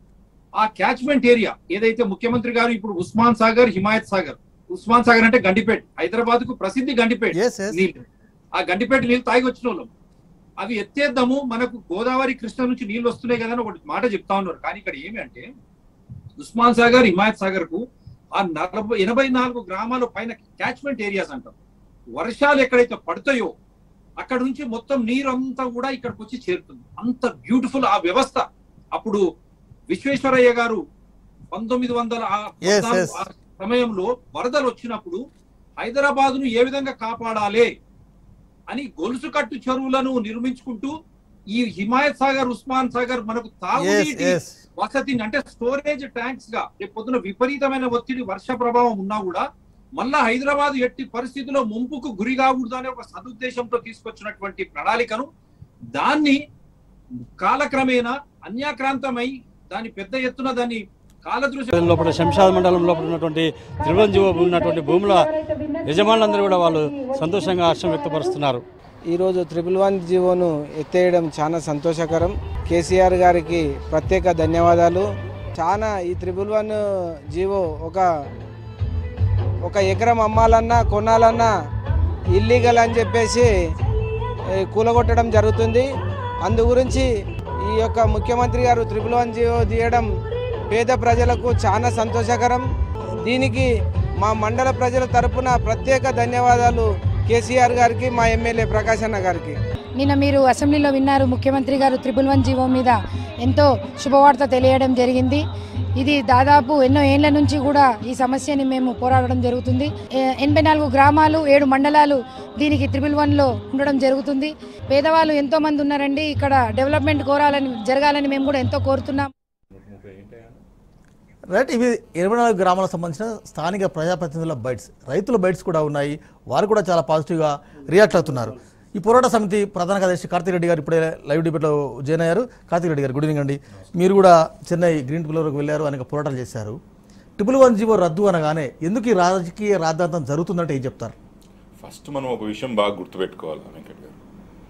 ఆ క్యాచ్మెంట్ ఏరియా ఏదైతే ముఖ్యమంత్రి గారు ఇప్పుడు ఉస్మాన్ సాగర్ హిమాయత్ సాగర్ ఉస్మాన్ సాగర్ అంటే గండిపేట్ హైదరాబాద్ కు ప్రసిద్ధి గండిపేట్ Yes, yes. నీళ్ళు ఆ గండిపేట నీళ్ళు తాగి వచ్చిన వాళ్ళం అవి ఎత్తేద్దాము మనకు గోదావరి కృష్ణ నుంచి నీళ్లు వస్తున్నాయి కదా అని ఒకటి మాట చెప్తా ఉన్నారు కానీ ఇక్కడ ఏమి అంటే ఉస్మాన్ సాగర్ హిమాయత్ సాగర్ కు ఆ నలభై ఎనభై నాలుగు గ్రామాల పైన క్యాచ్మెంట్ ఏరియాస్ అంటాం వర్షాలు ఎక్కడైతే పడతాయో అక్కడ నుంచి మొత్తం నీరంతా కూడా ఇక్కడికి వచ్చి చేరుతుంది అంత బ్యూటిఫుల్ ఆ వ్యవస్థ అప్పుడు విశ్వేశ్వరయ్య గారు పంతొమ్మిది వందల ఆ Yes, పద్నాలుగు yes. ఆ సమయంలో వరదలు వచ్చినప్పుడు హైదరాబాద్ ను ఏ విధంగా కాపాడాలి అని గొలుసు కట్టు చెరువులను నిర్మించుకుంటూ ఈ హిమాయత్ సాగర్ ఉస్మాన్ సాగర్ మనకు ఎస్ తాగునీటి ఎస్ వసతిని అంటే స్టోరేజ్ ట్యాంక్స్ గా రేపు పొద్దున విపరీతమైన ఒత్తిడి వర్ష ప్రభావం ఉన్నా కూడా మళ్ళా హైదరాబాద్ ఎట్టి పరిస్థితిలో ముంపుకు గురి కాకూడదు అనే ఒక సదుద్దేశంతో తీసుకొచ్చినటువంటి ప్రణాళికను దాన్ని కాలక్రమేణా అన్యాక్రాంతమై దాని పెద్ద ఎత్తున దాన్ని కాలదృశ్య లోపల శంషాద్ మండలం లోపల ఉన్నటువంటి త్రిభువన్ ఉన్నటువంటి భూముల యజమానులందరూ కూడా వాళ్ళు సంతోషంగా హర్షం వ్యక్తపరుస్తున్నారు ఈరోజు త్రిపుల్ వన్ జీవోను ఎత్తేయడం చాలా సంతోషకరం కేసీఆర్ గారికి ప్రత్యేక ధన్యవాదాలు చాలా ఈ త్రిపుల్ వన్ జీవో ఒక ఒక ఎకరం అమ్మాలన్నా కొనాలన్నా ఇల్లీగల్ అని చెప్పేసి ఏ, కూలగొట్టడం జరుగుతుంది అందు గురించి ఈ యొక్క ముఖ్యమంత్రి గారు త్రిపుల్ వన్ జీవో తీయడం పేద ప్రజలకు చాలా సంతోషకరం దీనికి మా మండల ప్రజల తరపున ప్రత్యేక ధన్యవాదాలు కేసీఆర్ గారికి మా ఎమ్మెల్యే ప్రకాష్ అన్న గారికి నిన్న మీరు అసెంబ్లీలో విన్నారు ముఖ్యమంత్రి గారు త్రిపుల్ వన్ జీవో మీద ఎంతో శుభవార్త తెలియడం జరిగింది ఇది దాదాపు ఎన్నో ఏళ్ల నుంచి కూడా ఈ సమస్యని మేము పోరాడడం జరుగుతుంది ఏ- ఎనభై నాలుగు గ్రామాలు ఏడు మండలాలు దీనికి త్రిపుల్ వన్లో ఉండడం జరుగుతుంది పేదవాళ్ళు ఎంతో మంది ఉన్నారండి ఇక్కడ డెవలప్మెంట్ కోరాలని జరగాలని మేము కూడా ఎంతో కోరుతున్నాం రైట్ ఇవి ఇరవై నాలుగు గ్రామాలకు సంబంధించిన స్థానిక ప్రజాప్రతినిధుల బైట్స్ రైతుల బైట్స్ కూడా ఉన్నాయి వారు కూడా చాలా పాజిటివ్గా రియాక్ట్ అవుతున్నారు ఈ పోరాట సమితి ప్రధాన కార్యదర్శి కార్తీక్ రెడ్డి గారు ఇప్పుడే లైవ్ డిబేట్లో జాయిన్ అయ్యారు కార్తీక్ రెడ్డి గారు గుడ్ ఈవినింగ్ అండి మీరు కూడా చెన్నై గ్రీన్ పిల్లర్కి వెళ్ళారు అనేక పోరాటాలు చేశారు ట్రిపుల్ వన్ జీవో రద్దు అనగానే ఎందుకు ఈ రాజకీయ రాద్ధాంతం జరుగుతుందంటే ఏం చెప్తారు ఫస్ట్ మనం ఒక విషయం బాగా గుర్తుపెట్టుకోవాలి వెంకట్ గారు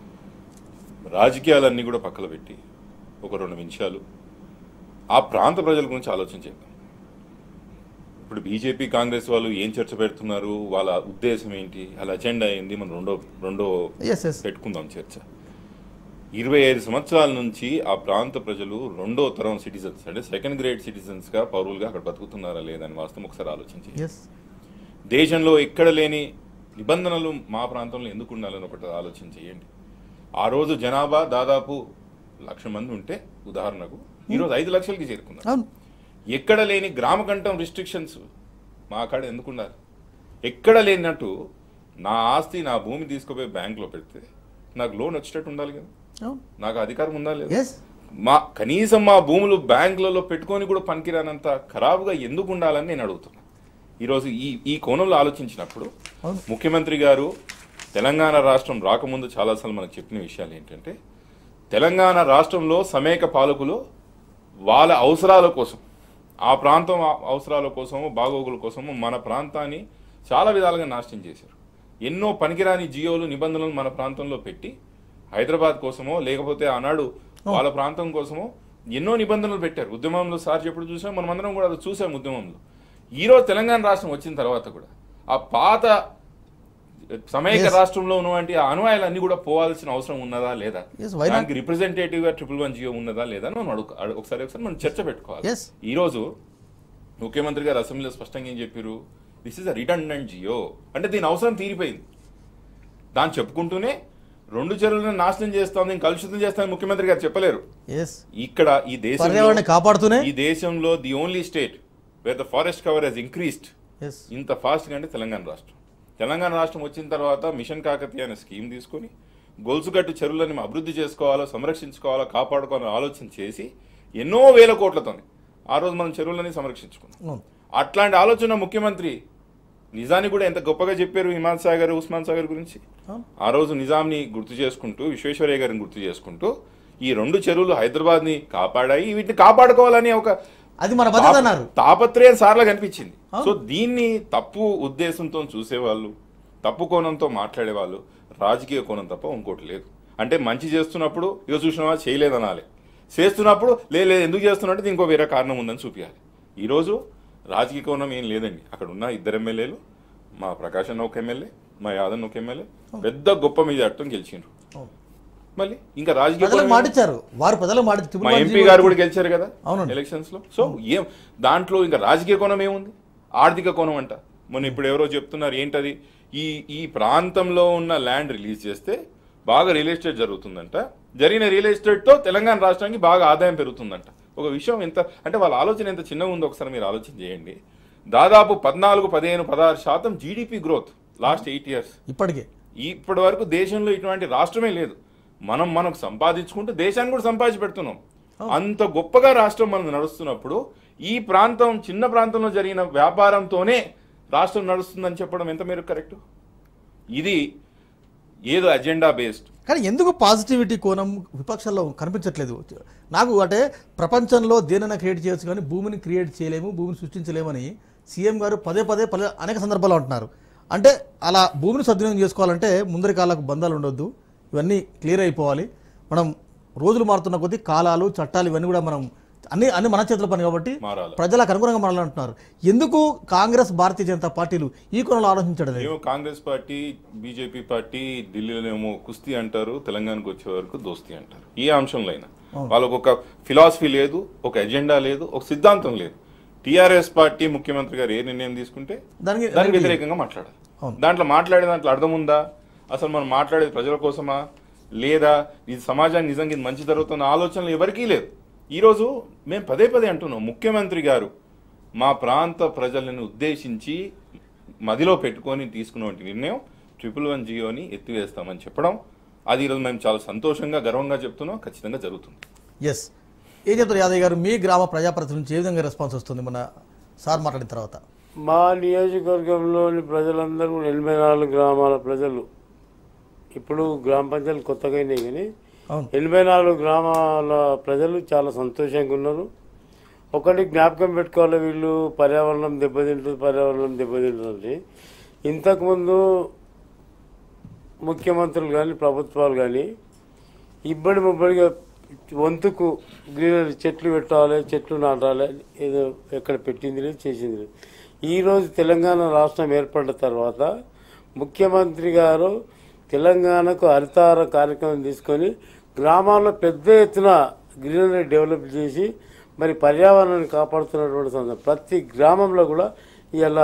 రాజకీయాలన్నీ కూడా పక్కన పెట్టి ఒక రెండు నిమిషాలు ఆ ప్రాంత ప్రజల గురించి ఆలోచన చేద్దాం ఇప్పుడు బీజేపీ కాంగ్రెస్ వాళ్ళు ఏం చర్చ పెడుతున్నారు వాళ్ళ ఉద్దేశం ఏంటి వాళ్ళ అజెండా ఏంది మనం రెండో రెండో ఎస్ ఎస్ పెట్టుకుందాం చర్చ ఇరవై ఐదు సంవత్సరాల నుంచి ఆ ప్రాంత ప్రజలు రెండో తరం సిటిజన్స్ అంటే సెకండ్ గ్రేడ్ సిటిజన్స్గా పౌరులుగా అక్కడ బతుకుతున్నారా లేదని వాస్తవం ఒకసారి ఆలోచించి ఎస్ దేశంలో ఎక్కడ లేని నిబంధనలు మా ప్రాంతంలో ఎందుకు ఉండాలని ఒకటి ఆలోచన చేయండి ఆ రోజు జనాభా దాదాపు లక్ష మంది ఉంటే ఉదాహరణకు ఈరోజు ఐదు లక్షలకి చేరుకున్నారు అవును ఎక్కడ లేని గ్రామ కంఠం రిస్ట్రిక్షన్స్ మా కాడ ఎందుకు ఉండాలి ఎక్కడ లేనట్టు నా ఆస్తి నా భూమి తీసుకుపోయి బ్యాంకులో పెడితే నాకు లోన్ వచ్చేటట్టు ఉండాలి కదా అవును నాకు అధికారం ఉందా లేదా ఎస్ మా కనీసం మా భూములు బ్యాంకులలో పెట్టుకొని కూడా పనికిరానంత ఖరాబుగా ఎందుకు ఉండాలని నేను అడుగుతున్నా ఈరోజు ఈ ఈ కోణంలో ఆలోచించినప్పుడు అవును. ముఖ్యమంత్రి గారు తెలంగాణ రాష్ట్రం రాకముందు చాలాసార్లు మనకు చెప్పిన విషయాలు ఏంటంటే తెలంగాణ రాష్ట్రంలో సమైక పాలకులు వాళ్ళ అవసరాల కోసం ఆ ప్రాంతం ఆ- అవసరాల కోసము బాగోగుల కోసము మన ప్రాంతాన్ని చాలా విధాలుగా నాశనం చేశారు ఎన్నో పనికిరాని జియోలు నిబంధనలు మన ప్రాంతంలో పెట్టి హైదరాబాద్ కోసమో లేకపోతే ఆనాడు వాళ్ళ ప్రాంతం కోసమో ఎన్నో నిబంధనలు పెట్టారు ఉద్యమంలో సార్ చెప్పుడు చూసాం మనం అందరం కూడా అది చూసాం ఉద్యమంలో ఈరోజు తెలంగాణ రాష్ట్రం వచ్చిన తర్వాత కూడా ఆ పాత సమైక Yes. రాష్ట్రంలో ఉన్నటువంటి ఆ అనువాయాలన్నీ కూడా పోవాల్సిన అవసరం ఉన్నదా లేదా Yes, why not? దానికి రిప్రజెంటేటివ్ గా ట్రిపుల్ వన్ జియో ఉన్నదా లేదా అని మనం అడుగు అడు- ఒకసారి ఒకసారి మనం చర్చ పెట్టుకోవాలి Yes. ఈ రోజు ముఖ్యమంత్రి గారు అసెంబ్లీలో స్పష్టంగా ఏం చెప్పారు this is a redundant GO అంటే దీని అవసరం తీరిపోయింది దాన్ని చెప్పుకుంటూనే రెండు చెరువులను నాశనం చేస్తాం కలుషితం చేస్తామని ముఖ్యమంత్రి గారు చెప్పలేరు ఎస్ ఇక్కడ ఈ దేశంలో పర్యావరణాన్ని కాపాడుతూనే ఈ దేశంలో the only state where the forest cover has increased as ఇంత ఫాస్ట్గా అంటే తెలంగాణ రాష్ట్రం తెలంగాణ రాష్ట్రం వచ్చిన తర్వాత మిషన్ కాకతీయ అనే స్కీమ్ తీసుకొని గొలుసుగట్టు చెరువులను మేము అభివృద్ధి చేసుకోవాలో సంరక్షించుకోవాలో కాపాడుకోవాలని ఆలోచన చేసి ఎన్నో వేల కోట్లతో ఆ రోజు మనం చెరువులని సంరక్షించుకున్నాం అవును అట్లాంటి ఆలోచన ముఖ్యమంత్రి నిజాన్ని కూడా ఎంత గొప్పగా చెప్పారు హిమాన్ సాగర్ ఉస్మాన్ సాగర్ గురించి అవును. ఆ రోజు నిజాంని గుర్తు చేసుకుంటూ విశ్వేశ్వరయ్య గారిని గుర్తు చేసుకుంటూ ఈ రెండు చెరువులు హైదరాబాద్ని కాపాడాయి వీటిని కాపాడుకోవాలని ఒక అది మన బాధ్యత అన్నారు తాపత్రయం సార్లు కనిపించింది అవును. సో దీన్ని తప్పు ఉద్దేశంతో చూసేవాళ్ళు తప్పు కోణంతో మాట్లాడేవాళ్ళు రాజకీయ కోణం తప్ప ఇంకోటి లేదు అంటే మంచి చేస్తున్నప్పుడు ఇక చూసినావా చేయలేదనాలి చేస్తున్నప్పుడు లే లేదు ఎందుకు చేస్తున్నట్టు ఇంకో వేరే కారణం ఉందని చూపించాలి ఈరోజు రాజకీయ కోణం ఏం లేదండి అక్కడ ఉన్న ఇద్దరు ఎమ్మెల్యేలు మా ప్రకాష్ అన్న ఒక ఎమ్మెల్యే మా యాదన్ ఒక ఎమ్మెల్యే పెద్ద గొప్ప మీద అట్టం గెలిచిండ్రు మళ్ళీ ఇంకా రాజకీయ ప్రజలకు కోణం ఏం- మాటిచ్చారు వారు ప్రజలకు మాట మా ఎంపీ గారు కూడా గెలిచారు కదా అవునండి. ఎలక్షన్స్ లో సో ఏం దాంట్లో ఇంకా రాజకీయ కోణం ఏముంది ఆర్థిక కోణం అంట మొన్న ఇప్పుడు ఎవరో చెప్తున్నారు ఏంటది ఈ ఈ ప్రాంతంలో ఉన్న ల్యాండ్ రిలీజ్ చేస్తే బాగా రియల్ ఎస్టేట్ జరుగుతుందంట జరిగిన రియల్ ఎస్టేట్ తో తెలంగాణ రాష్ట్రానికి బాగా ఆదాయం పెరుగుతుందంట ఒక విషయం ఎంత అంటే వాళ్ళ ఆలోచన ఎంత చిన్నగా ఉందో ఒకసారి మీరు ఆలోచన చేయండి దాదాపు పద్నాలుగు పదిహేను పదహారు శాతం GDP growth last eight years ఇప్పటికే ఇప్పటి వరకు దేశంలో ఇటువంటి రాష్ట్రమే లేదు మనం మనకు సంపాదించుకుంటూ దేశాన్ని కూడా సంపాదించి పెడుతున్నాం అంత గొప్పగా రాష్ట్రం మనకు నడుస్తున్నప్పుడు ఈ ప్రాంతం చిన్న ప్రాంతంలో జరిగిన వ్యాపారంతోనే రాష్ట్రం నడుస్తుందని చెప్పడం ఎంత మేరకు కరెక్ట్ ఇది ఏదో అజెండా బేస్డ్ కానీ ఎందుకు పాజిటివిటీ కోణం విపక్షాల్లో కనిపించట్లేదు నాకు అంటే ప్రపంచంలో దేనైనా క్రియేట్ చేయొచ్చు కానీ భూమిని క్రియేట్ చేయలేము భూమిని సృష్టించలేమని సీఎం గారు పదే పదే పదే అనేక సందర్భాల్లో అంటున్నారు అంటే అలా భూమిని సద్వినియోగం చేసుకోవాలంటే ముందరి కాలకు బంధాలు ఉండొద్దు ఇవన్నీ క్లియర్ అయిపోవాలి మనం రోజులు మారుతున్న కొద్దీ కాలాలు చట్టాలు ఇవన్నీ కూడా మనం అన్ని అన్ని మన చేతిలో పని కాబట్టి మారాలి. ప్రజలకు అనుగుణంగా మారాలంటున్నారు ఎందుకు కాంగ్రెస్ భారతీయ జనతా పార్టీలు ఈ కోణంలో ఆలోచించడం లేదు ఏమో కాంగ్రెస్ పార్టీ బీజేపీ పార్టీ ఢిల్లీలోనేమో కుస్తీ అంటారు తెలంగాణకు వచ్చే వరకు దోస్తీ అంటారు ఏ అంశంలో అయినా వాళ్ళకు ఒక ఫిలాసఫీ లేదు ఒక ఎజెండా లేదు ఒక సిద్ధాంతం లేదు టీఆర్ఎస్ పార్టీ ముఖ్యమంత్రి గారు ఏ నిర్ణయం తీసుకుంటే దానికి దానికి వ్యతిరేకంగా మాట్లాడాలి దాంట్లో మాట్లాడే దాంట్లో అర్థం ఉందా అసలు మనం మాట్లాడేది ప్రజల కోసమా లేదా ఇది సమాజానికి నిజంగా ఇది మంచి జరుగుతున్న ఆలోచనలు ఎవరికీ లేదు ఈరోజు మేము పదే పదే అంటున్నాం ముఖ్యమంత్రి గారు మా ప్రాంత ప్రజలను ఉద్దేశించి మదిలో పెట్టుకొని తీసుకున్నటువంటి నిర్ణయం ట్రిపుల్ వన్ జియోని ఎత్తివేస్తామని చెప్పడం అది ఈరోజు మేము చాలా సంతోషంగా గర్వంగా చెప్తున్నాం ఖచ్చితంగా జరుగుతుంది ఎస్ ఏం చెప్తారు యాదయ్య గారు మీ గ్రామ ప్రజాప్రతినిధి నుంచి ఏ విధంగా రెస్పాన్స్ వస్తుంది మన సార్ మాట్లాడిన తర్వాత మా నియోజకవర్గంలోని ప్రజలందరూ కూడా ఎనభై నాలుగు గ్రామాల ప్రజలు ఇప్పుడు గ్రామ పంచాయతీలు కొత్తగా అయినాయి కానీ అవును ఎనభై నాలుగు గ్రామాల ప్రజలు చాలా సంతోషంగా ఉన్నారు ఒకటి జ్ఞాపకం పెట్టుకోవాలి వీళ్ళు పర్యావరణం దెబ్బతింటుంది పర్యావరణం దెబ్బతింటుంది ఇంతకుముందు ముఖ్యమంత్రులు కానీ ప్రభుత్వాలు కానీ ఇబ్బడి ముబ్బడిగా వంతుకు గ్రీనరీ చెట్లు పెట్టాలి చెట్లు నాటాలి ఏదో ఎక్కడ పెట్టింది లేదు చేసింది లేదు ఈరోజు తెలంగాణ రాష్ట్రం ఏర్పడిన తర్వాత ముఖ్యమంత్రి గారు తెలంగాణకు హరితార కార్యక్రమం తీసుకొని గ్రామాల్లో పెద్ద ఎత్తున గ్రీనరీ డెవలప్ చేసి మరి పర్యావరణాన్ని కాపాడుతున్నటువంటి సందర్భం ప్రతి గ్రామంలో కూడా ఇలా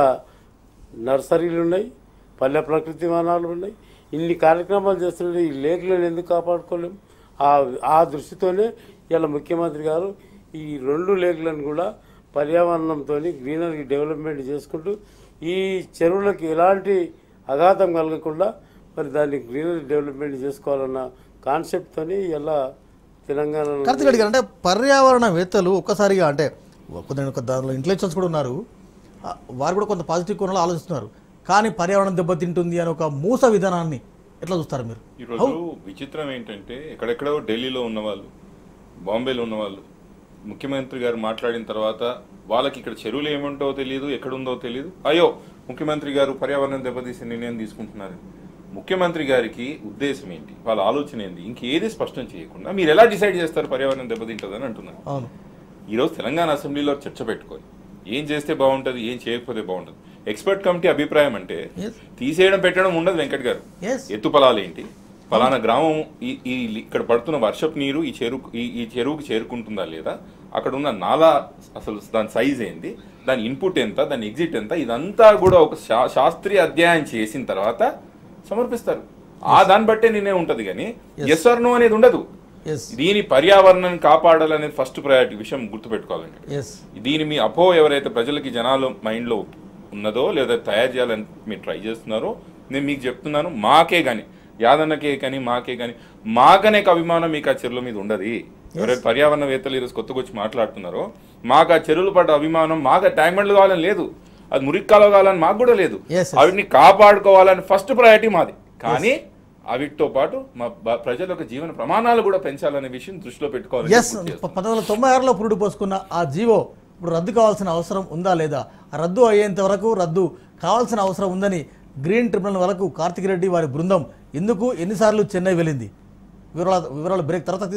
నర్సరీలు ఉన్నాయి పల్లె ప్రకృతి వనాలు ఉన్నాయి ఇన్ని కార్యక్రమాలు చేస్తుంటే ఈ లేకులను ఎందుకు కాపాడుకోలేము ఆ ఆ దృష్టితోనే ఇలా ముఖ్యమంత్రి గారు ఈ రెండు లేకులను కూడా పర్యావరణంతో గ్రీనరీ డెవలప్మెంట్ చేసుకుంటూ ఈ చెరువులకు ఎలాంటి అఘాతం కలగకుండా మరి దాన్ని గ్రీనరీ డెవలప్మెంట్ చేసుకోవాలన్న కాన్సెప్ట్తోని ఇలా తెలంగాణ కార్తిక్ రెడ్డి గారు అంటే పర్యావరణవేత్తలు ఒక్కసారిగా అంటే కొంత కొంత దానిలో ఇంటెలిజెన్స్ కూడా ఉన్నారు ఆ, వారు కూడా కొంత పాజిటివ్ కోణంలో ఆలోచిస్తున్నారు కానీ పర్యావరణం దెబ్బతింటుంది అని ఒక మూస విధానాన్ని ఎట్లా చూస్తారు మీరు ఈరోజు విచిత్రం ఏంటంటే ఎక్కడెక్కడో ఢిల్లీలో ఉన్నవాళ్ళు బాంబేలో ఉన్నవాళ్ళు ముఖ్యమంత్రి గారు మాట్లాడిన తర్వాత వాళ్ళకి ఇక్కడ చెరువులు ఏముంటో తెలియదు ఎక్కడుందో తెలియదు అయ్యో ముఖ్యమంత్రి గారు పర్యావరణం దెబ్బతీసే నిర్ణయం తీసుకుంటున్నారు ముఖ్యమంత్రి గారికి ఉద్దేశం ఏంటి వాళ్ళ ఆలోచన ఏంటి ఇంకేది స్పష్టం చేయకుండా మీరు ఎలా డిసైడ్ చేస్తారు పర్యావరణం దెబ్బతింటుందని అంటున్నారు అవును ఈరోజు తెలంగాణ అసెంబ్లీలో చర్చ పెట్టుకొని ఏం చేస్తే బాగుంటుంది ఏం చేయకపోతే బాగుంటుంది ఎక్స్పర్ట్ కమిటీ అభిప్రాయం అంటే Yes. తీసేయడం పెట్టడం ఉండదు వెంకట్ గారు Yes. ఎత్తు పొలాలు ఏంటి ఫలానా గ్రామం ఈ ఈ ఇక్కడ పడుతున్న వర్షపు నీరు ఈ చెరువు ఈ ఈ చెరువుకి చేరుకుంటుందా లేదా అక్కడ ఉన్న నాలా అసలు దాని సైజ్ ఏంటి దాని ఇన్పుట్ ఎంత దాని ఎగ్జిట్ ఎంత ఇదంతా కూడా ఒక శా- శాస్త్రీయ అధ్యయనం చేసిన తర్వాత సమర్పిస్తారు ఆ దాన్ని బట్టే నిర్ణయం ఉంటది కానీ ఎస్ ఆర్ నో అనేది ఉండదు ఎస్ దీని పర్యావరణాన్ని కాపాడాలనేది ఫస్ట్ ప్రయారిటీ విషయం గుర్తుపెట్టుకోవాలండి ఎస్ దీని మీ అపో ఎవరైతే ప్రజలకి జనాలు మైండ్లో ఉన్నదో లేదా తయారు చేయాలని మీరు ట్రై చేస్తున్నారో నేను మీకు చెప్తున్నాను మాకే కానీ యాదన్నకే కానీ మాకే కానీ మాకనే అభిమానం మీకు ఆ చెరువుల మీద ఉండదు ఎవరైతే పర్యావరణవేత్తలు ఈరోజు కొత్తగా వచ్చి మాట్లాడుతున్నారో మాకు ఆ చెరువులు పడ్డ అభిమానం మాకు ఆ ట్యాంక్మెంట్లు కావాలని లేదు అది మురిక్కాలో కావాలని మాకు కూడా లేదు Yes, yes. వాటిని కాపాడుకోవాలని ఫస్ట్ ప్రయారిటీ మాది కానీ అవిటితో పాటు మా బ- ప్రజల యొక్క జీవన ప్రమాణాలు కూడా పెంచాలనే విషయం దృష్టిలో పెట్టుకోవాలి ఎస్ పంతొమ్మిది వందల తొంభై ఆరులో పురుడు పోసుకున్న ఆ జీవో ఇప్పుడు రద్దు కావాల్సిన అవసరం ఉందా లేదా ఆ రద్దు అయ్యేంత వరకు రద్దు కావాల్సిన అవసరం ఉందని గ్రీన్ ట్రిబ్యునల్ వరకు కార్తిక్ రెడ్డి వారి బృందం ఎందుకు ఎన్నిసార్లు చెన్నై వెళ్ళింది వివరాల వివరాలు బ్రేక్ తర్వాత తీసు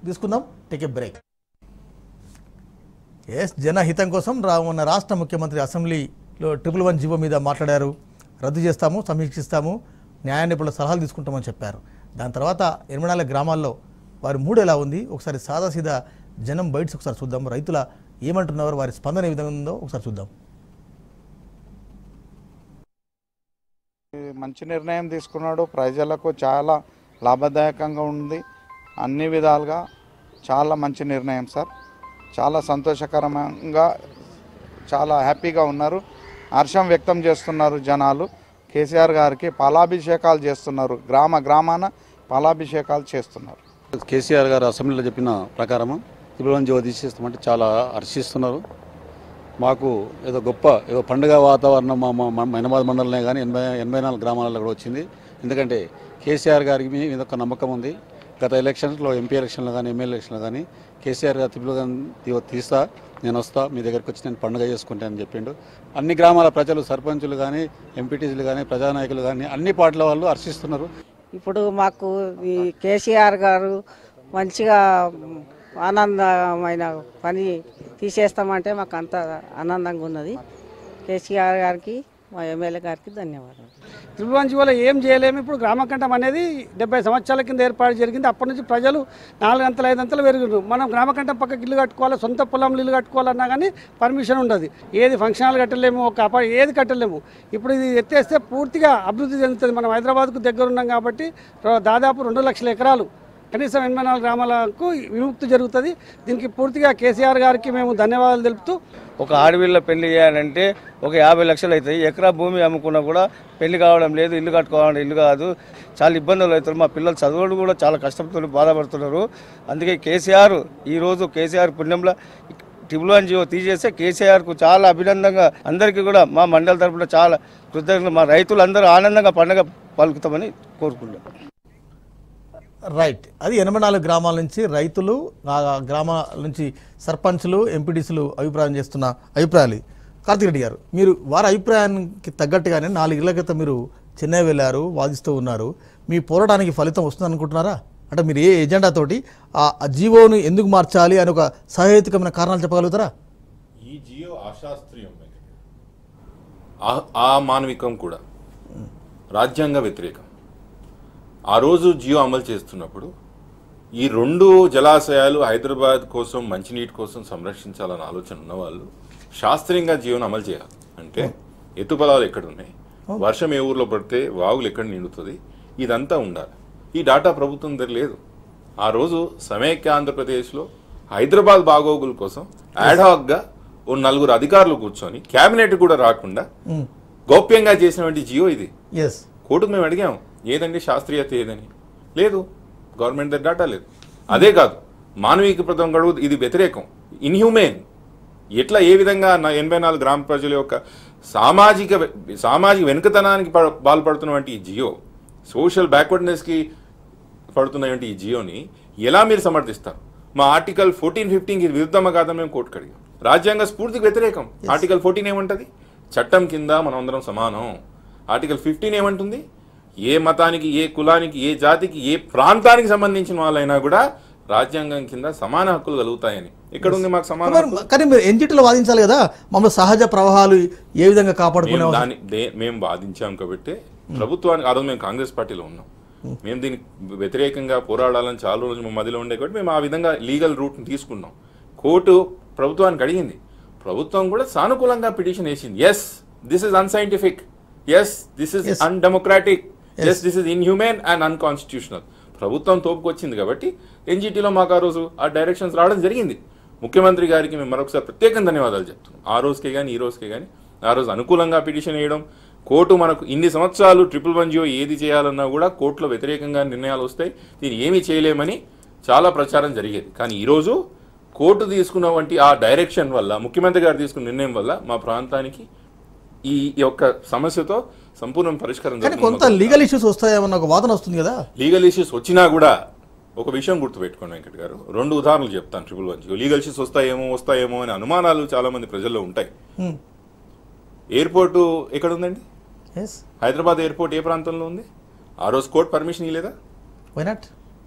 తీసుకుందాం టేక్ ఏ బ్రేక్ ఎస్ జనహితం కోసం రా మొన్న రాష్ట్ర ముఖ్యమంత్రి అసెంబ్లీలో ట్రిపుల్ వన్ జీవో మీద మాట్లాడారు రద్దు చేస్తాము సమీక్షిస్తాము న్యాయ నిపుణుల సలహాలు తీసుకుంటామని చెప్పారు దాని తర్వాత ఎనిమిడాల గ్రామాల్లో వారి మూడు ఎలా ఉంది ఒకసారి సాదాసీదా జనం బయట్స్ ఒకసారి చూద్దాం రైతుల ఏమంటున్నారు వారి స్పందన ఏ విధంగా ఉందో ఒకసారి చూద్దాం మంచి నిర్ణయం తీసుకున్నాడు ప్రజలకు చాలా లాభదాయకంగా ఉంది అన్ని విధాలుగా చాలా మంచి నిర్ణయం సార్ చాలా సంతోషకరంగా చాలా హ్యాపీగా ఉన్నారు హర్షం వ్యక్తం చేస్తున్నారు జనాలు కేసీఆర్ గారికి పాలాభిషేకాలు చేస్తున్నారు గ్రామ గ్రామాన పాలాభిషేకాలు చేస్తున్నారు కేసీఆర్ గారు అసెంబ్లీలో చెప్పిన ప్రకారము త్రిపురం జీవో తీసేస్తామంటే చాలా హర్షిస్తున్నారు మాకు ఏదో గొప్ప ఏదో పండుగ వాతావరణం మా మా మా మైనాబాద్ మండలనే కానీ ఎనభై ఎనభై నాలుగు గ్రామాలలో కూడా వచ్చింది ఎందుకంటే కేసీఆర్ గారికి మీ మీద ఒక నమ్మకం ఉంది గత ఎలక్షన్స్లో ఎంపీ ఎలక్షన్లో కానీ ఎమ్మెల్యే ఎలక్షన్లో కానీ కేసీఆర్ గారు త్రిపురం తీస్తా నేను వస్తా మీ దగ్గరికి వచ్చి నేను పండుగ చేసుకుంటానని చెప్పిండు అన్ని గ్రామాల ప్రజలు సర్పంచులు కానీ ఎంపీటీసీలు కానీ ప్రజానాయకులు కానీ అన్ని పార్టీల వాళ్ళు హర్షిస్తున్నారు ఇప్పుడు మాకు ఈ కేసీఆర్ గారు మంచిగా ఆనందమైన పని తీసేస్తామంటే మాకు అంత ఆనందంగా ఉన్నది కేసీఆర్ గారికి మా ఎమ్మెల్యే గారికి ధన్యవాదాలు త్రిభువన్ జీవోలో ఏం చేయలేము ఇప్పుడు గ్రామకంఠం అనేది డెబ్బై సంవత్సరాల కింద ఏర్పాటు జరిగింది అప్పటి నుంచి ప్రజలు నాలుగు అంతలు ఐదు అంతలు పెరుగురు మనం గ్రామకంఠం పక్కకి ఇల్లు కట్టుకోవాలి సొంత పొలంలో ఇల్లు కట్టుకోవాలన్నా కానీ పర్మిషన్ ఉండదు ఏది ఫంక్షన్ హాల్ కట్టలేము ఒక అపా ఏది కట్టలేము ఇప్పుడు ఇది ఎత్తేస్తే పూర్తిగా అభివృద్ధి చెందుతుంది మనం హైదరాబాద్కు దగ్గర ఉన్నాం కాబట్టి రో- దాదాపు రెండు లక్షల ఎకరాలు కనీసం ఎనభై నాలుగు గ్రామాలకు విముక్తి జరుగుతుంది దీనికి పూర్తిగా కేసీఆర్ గారికి మేము ధన్యవాదాలు తెలుపుతూ ఒక ఆడవిళ్ళ పెళ్లి చేయాలంటే ఒక యాభై లక్షలు అవుతాయి ఎకరా భూమి అమ్ముకున్నా కూడా పెళ్లి కావడం లేదు ఇల్లు కట్టుకోవాలంటే ఇల్లు కాదు చాలా ఇబ్బందులు అవుతారు మా పిల్లలు చదువులు కూడా చాలా కష్టపడుతూ బాధపడుతున్నారు అందుకే కేసీఆర్ ఈరోజు కేసీఆర్ పుణ్యంలో ట్రిపుల్ వన్ జీవో తీసేస్తే కేసీఆర్కు చాలా అభినందంగా అందరికీ కూడా మా మండల తరపున చాలా కృతజ్ఞతలు మా రైతులందరూ ఆనందంగా పండగ పలుకుతామని కోరుకుంటున్నాం రైట్ అది ఎనభై నాలుగు గ్రామాల నుంచి రైతులు ఆ గ్రామాల నుంచి సర్పంచ్లు ఎంపీటీసీలు అభిప్రాయం చేస్తున్న అభిప్రాయాలు కార్తిక్ రెడ్డి గారు మీరు వారి అభిప్రాయానికి తగ్గట్టుగానే నాలుగేళ్ల క్రితం మీరు చెన్నై వెళ్ళారు వాదిస్తూ ఉన్నారు మీ పోరాటానికి ఫలితం వస్తుంది అనుకుంటున్నారా అంటే మీరు ఏ ఎజెండాతోటి ఆ ఆ జీవోను ఎందుకు మార్చాలి అని ఒక సహేతుకమైన కారణాలు చెప్పగలుగుతారా ఈ జియో అశాస్త్రీయం ఆ- ఆ మానవికం కూడా రాజ్యాంగ వ్యతిరేకం ఆ రోజు జియో అమలు చేస్తున్నప్పుడు ఈ రెండు జలాశయాలు హైదరాబాద్ కోసం మంచినీటి కోసం సంరక్షించాలన్న ఆలోచన ఉన్నవాళ్ళు శాస్త్రీయంగా జియోను అమలు చేయాలి అంటే ఎత్తుపలాలు ఎక్కడ ఉన్నాయి వర్షం ఏ ఊర్లో పడితే వాగులు ఎక్కడ నిండుతుంది ఇదంతా ఉండాలి ఈ డాటా ప్రభుత్వం దగ్గర లేదు ఆ రోజు సమైక్య ఆంధ్రప్రదేశ్లో హైదరాబాద్ బాగోగుల కోసం యాడ్హాక్గా ఓ నలుగురు అధికారులు కూర్చొని కేబినెట్ కూడా రాకుండా గోప్యంగా చేసినటువంటి జియో ఇది ఎస్ కోర్టుకు మేము అడిగాం ఏదండి శాస్త్రీయత ఏదని లేదు గవర్నమెంట్ దగ్గర డేటా లేదు అదే కాదు మానవీక ప్రదం గడువు ఇది వ్యతిరేకం ఇన్హ్యూమేన్ ఎట్లా ఏ విధంగా నా ఎనభై నాలుగు గ్రామ ప్రజల యొక్క సామాజిక వె- సామాజిక వెనుకతనానికి ప- పాల్పడుతున్నటువంటి ఈ జియో సోషల్ బ్యాక్వర్డ్నెస్కి పడుతున్నటువంటి ఈ జియోని ఎలా మీరు సమర్థిస్తారు మా ఆర్టికల్ ఫోర్టీన్ ఫిఫ్టీన్కి విరుద్ధమా కాదని మేము కోర్టుకు అడిగాం రాజ్యాంగ స్ఫూర్తికి వ్యతిరేకం ఆర్టికల్ ఫోర్టీన్ ఏమంటది చట్టం కింద మనం అందరం సమానం ఆర్టికల్ ఫిఫ్టీన్ ఏమంటుంది ఏ మతానికి ఏ కులానికి ఏ జాతికి ఏ ప్రాంతానికి సంబంధించిన వాళ్ళైనా కూడా రాజ్యాంగం కింద సమాన హక్కులు కలుగుతాయని ఎక్కడ ఉంది మాకు సమాన మరి- హక్కు? కానీ మీరు ఎన్జిటీలో వాదించాలి కదా మమ్మల్ని సహజ ప్రవాహాలు ఏ విధంగా కాపాడుకునే మేము దాన్ని దే- మేము వాదించాం కాబట్టి ప్రభుత్వానికి ఆ రోజు మేము కాంగ్రెస్ పార్టీలో ఉన్నాం మేము దీనికి వ్యతిరేకంగా పోరాడాలని చాలా రోజులు మా మధ్యలో ఉండే కాబట్టి మేము ఆ విధంగా లీగల్ రూట్ని తీసుకున్నాం కోర్టు ప్రభుత్వానికి అడిగింది ప్రభుత్వం కూడా సానుకూలంగా పిటిషన్ వేసింది yes this is unscientific yes this is undemocratic yes this is inhuman and unconstitutional ప్రభుత్వం తోపుకొచ్చింది కాబట్టి ఎన్జిటీలో మాకు ఆ రోజు ఆ డైరెక్షన్స్ రావడం జరిగింది ముఖ్యమంత్రి గారికి మేము మరొకసారి ప్రత్యేకంగా ధన్యవాదాలు చెప్తున్నాం ఆ రోజుకే కానీ ఈ రోజుకే కానీ ఆ రోజు అనుకూలంగా పిటిషన్ వేయడం కోర్టు మనకు ఇన్ని సంవత్సరాలు ట్రిపుల్ వన్ జియో ఏది చేయాలన్నా కూడా కోర్టులో వ్యతిరేకంగా నిర్ణయాలు వస్తాయి దీన్ని ఏమీ చేయలేమని చాలా ప్రచారం జరిగేది కానీ ఈరోజు కోర్టు తీసుకున్న వంటి ఆ డైరెక్షన్ వల్ల ముఖ్యమంత్రి గారు తీసుకున్న నిర్ణయం వల్ల మా ప్రాంతానికి ఈ యొక్క సమస్యతో సంపూర్ణ పరిష్కారం కానీ కొంత లీగల్ ఇష్యూస్ వస్తాయేమన్న ఒక వాదన వస్తుంది కదా లీగల్ ఇష్యూస్ వచ్చినా కూడా ఒక విషయం గుర్తుపెట్టుకోండి వెంకట్ గారు రెండు ఉదాహరణలు చెప్తాను ట్రిపుల్ వన్ లీగల్ ఇష్యూస్ వస్తాయేమో వస్తాయేమో అనే అనుమానాలు చాలా మంది ప్రజల్లో ఉంటాయి Hmm. ఎయిర్పోర్ట్ ఎక్కడ ఉందండి ఎస్ హైదరాబాద్ ఎయిర్పోర్ట్ ఏ ప్రాంతంలో ఉంది ఆ రోజు కోర్టు పర్మిషన్ ఇవ్వలేదా వై నాట్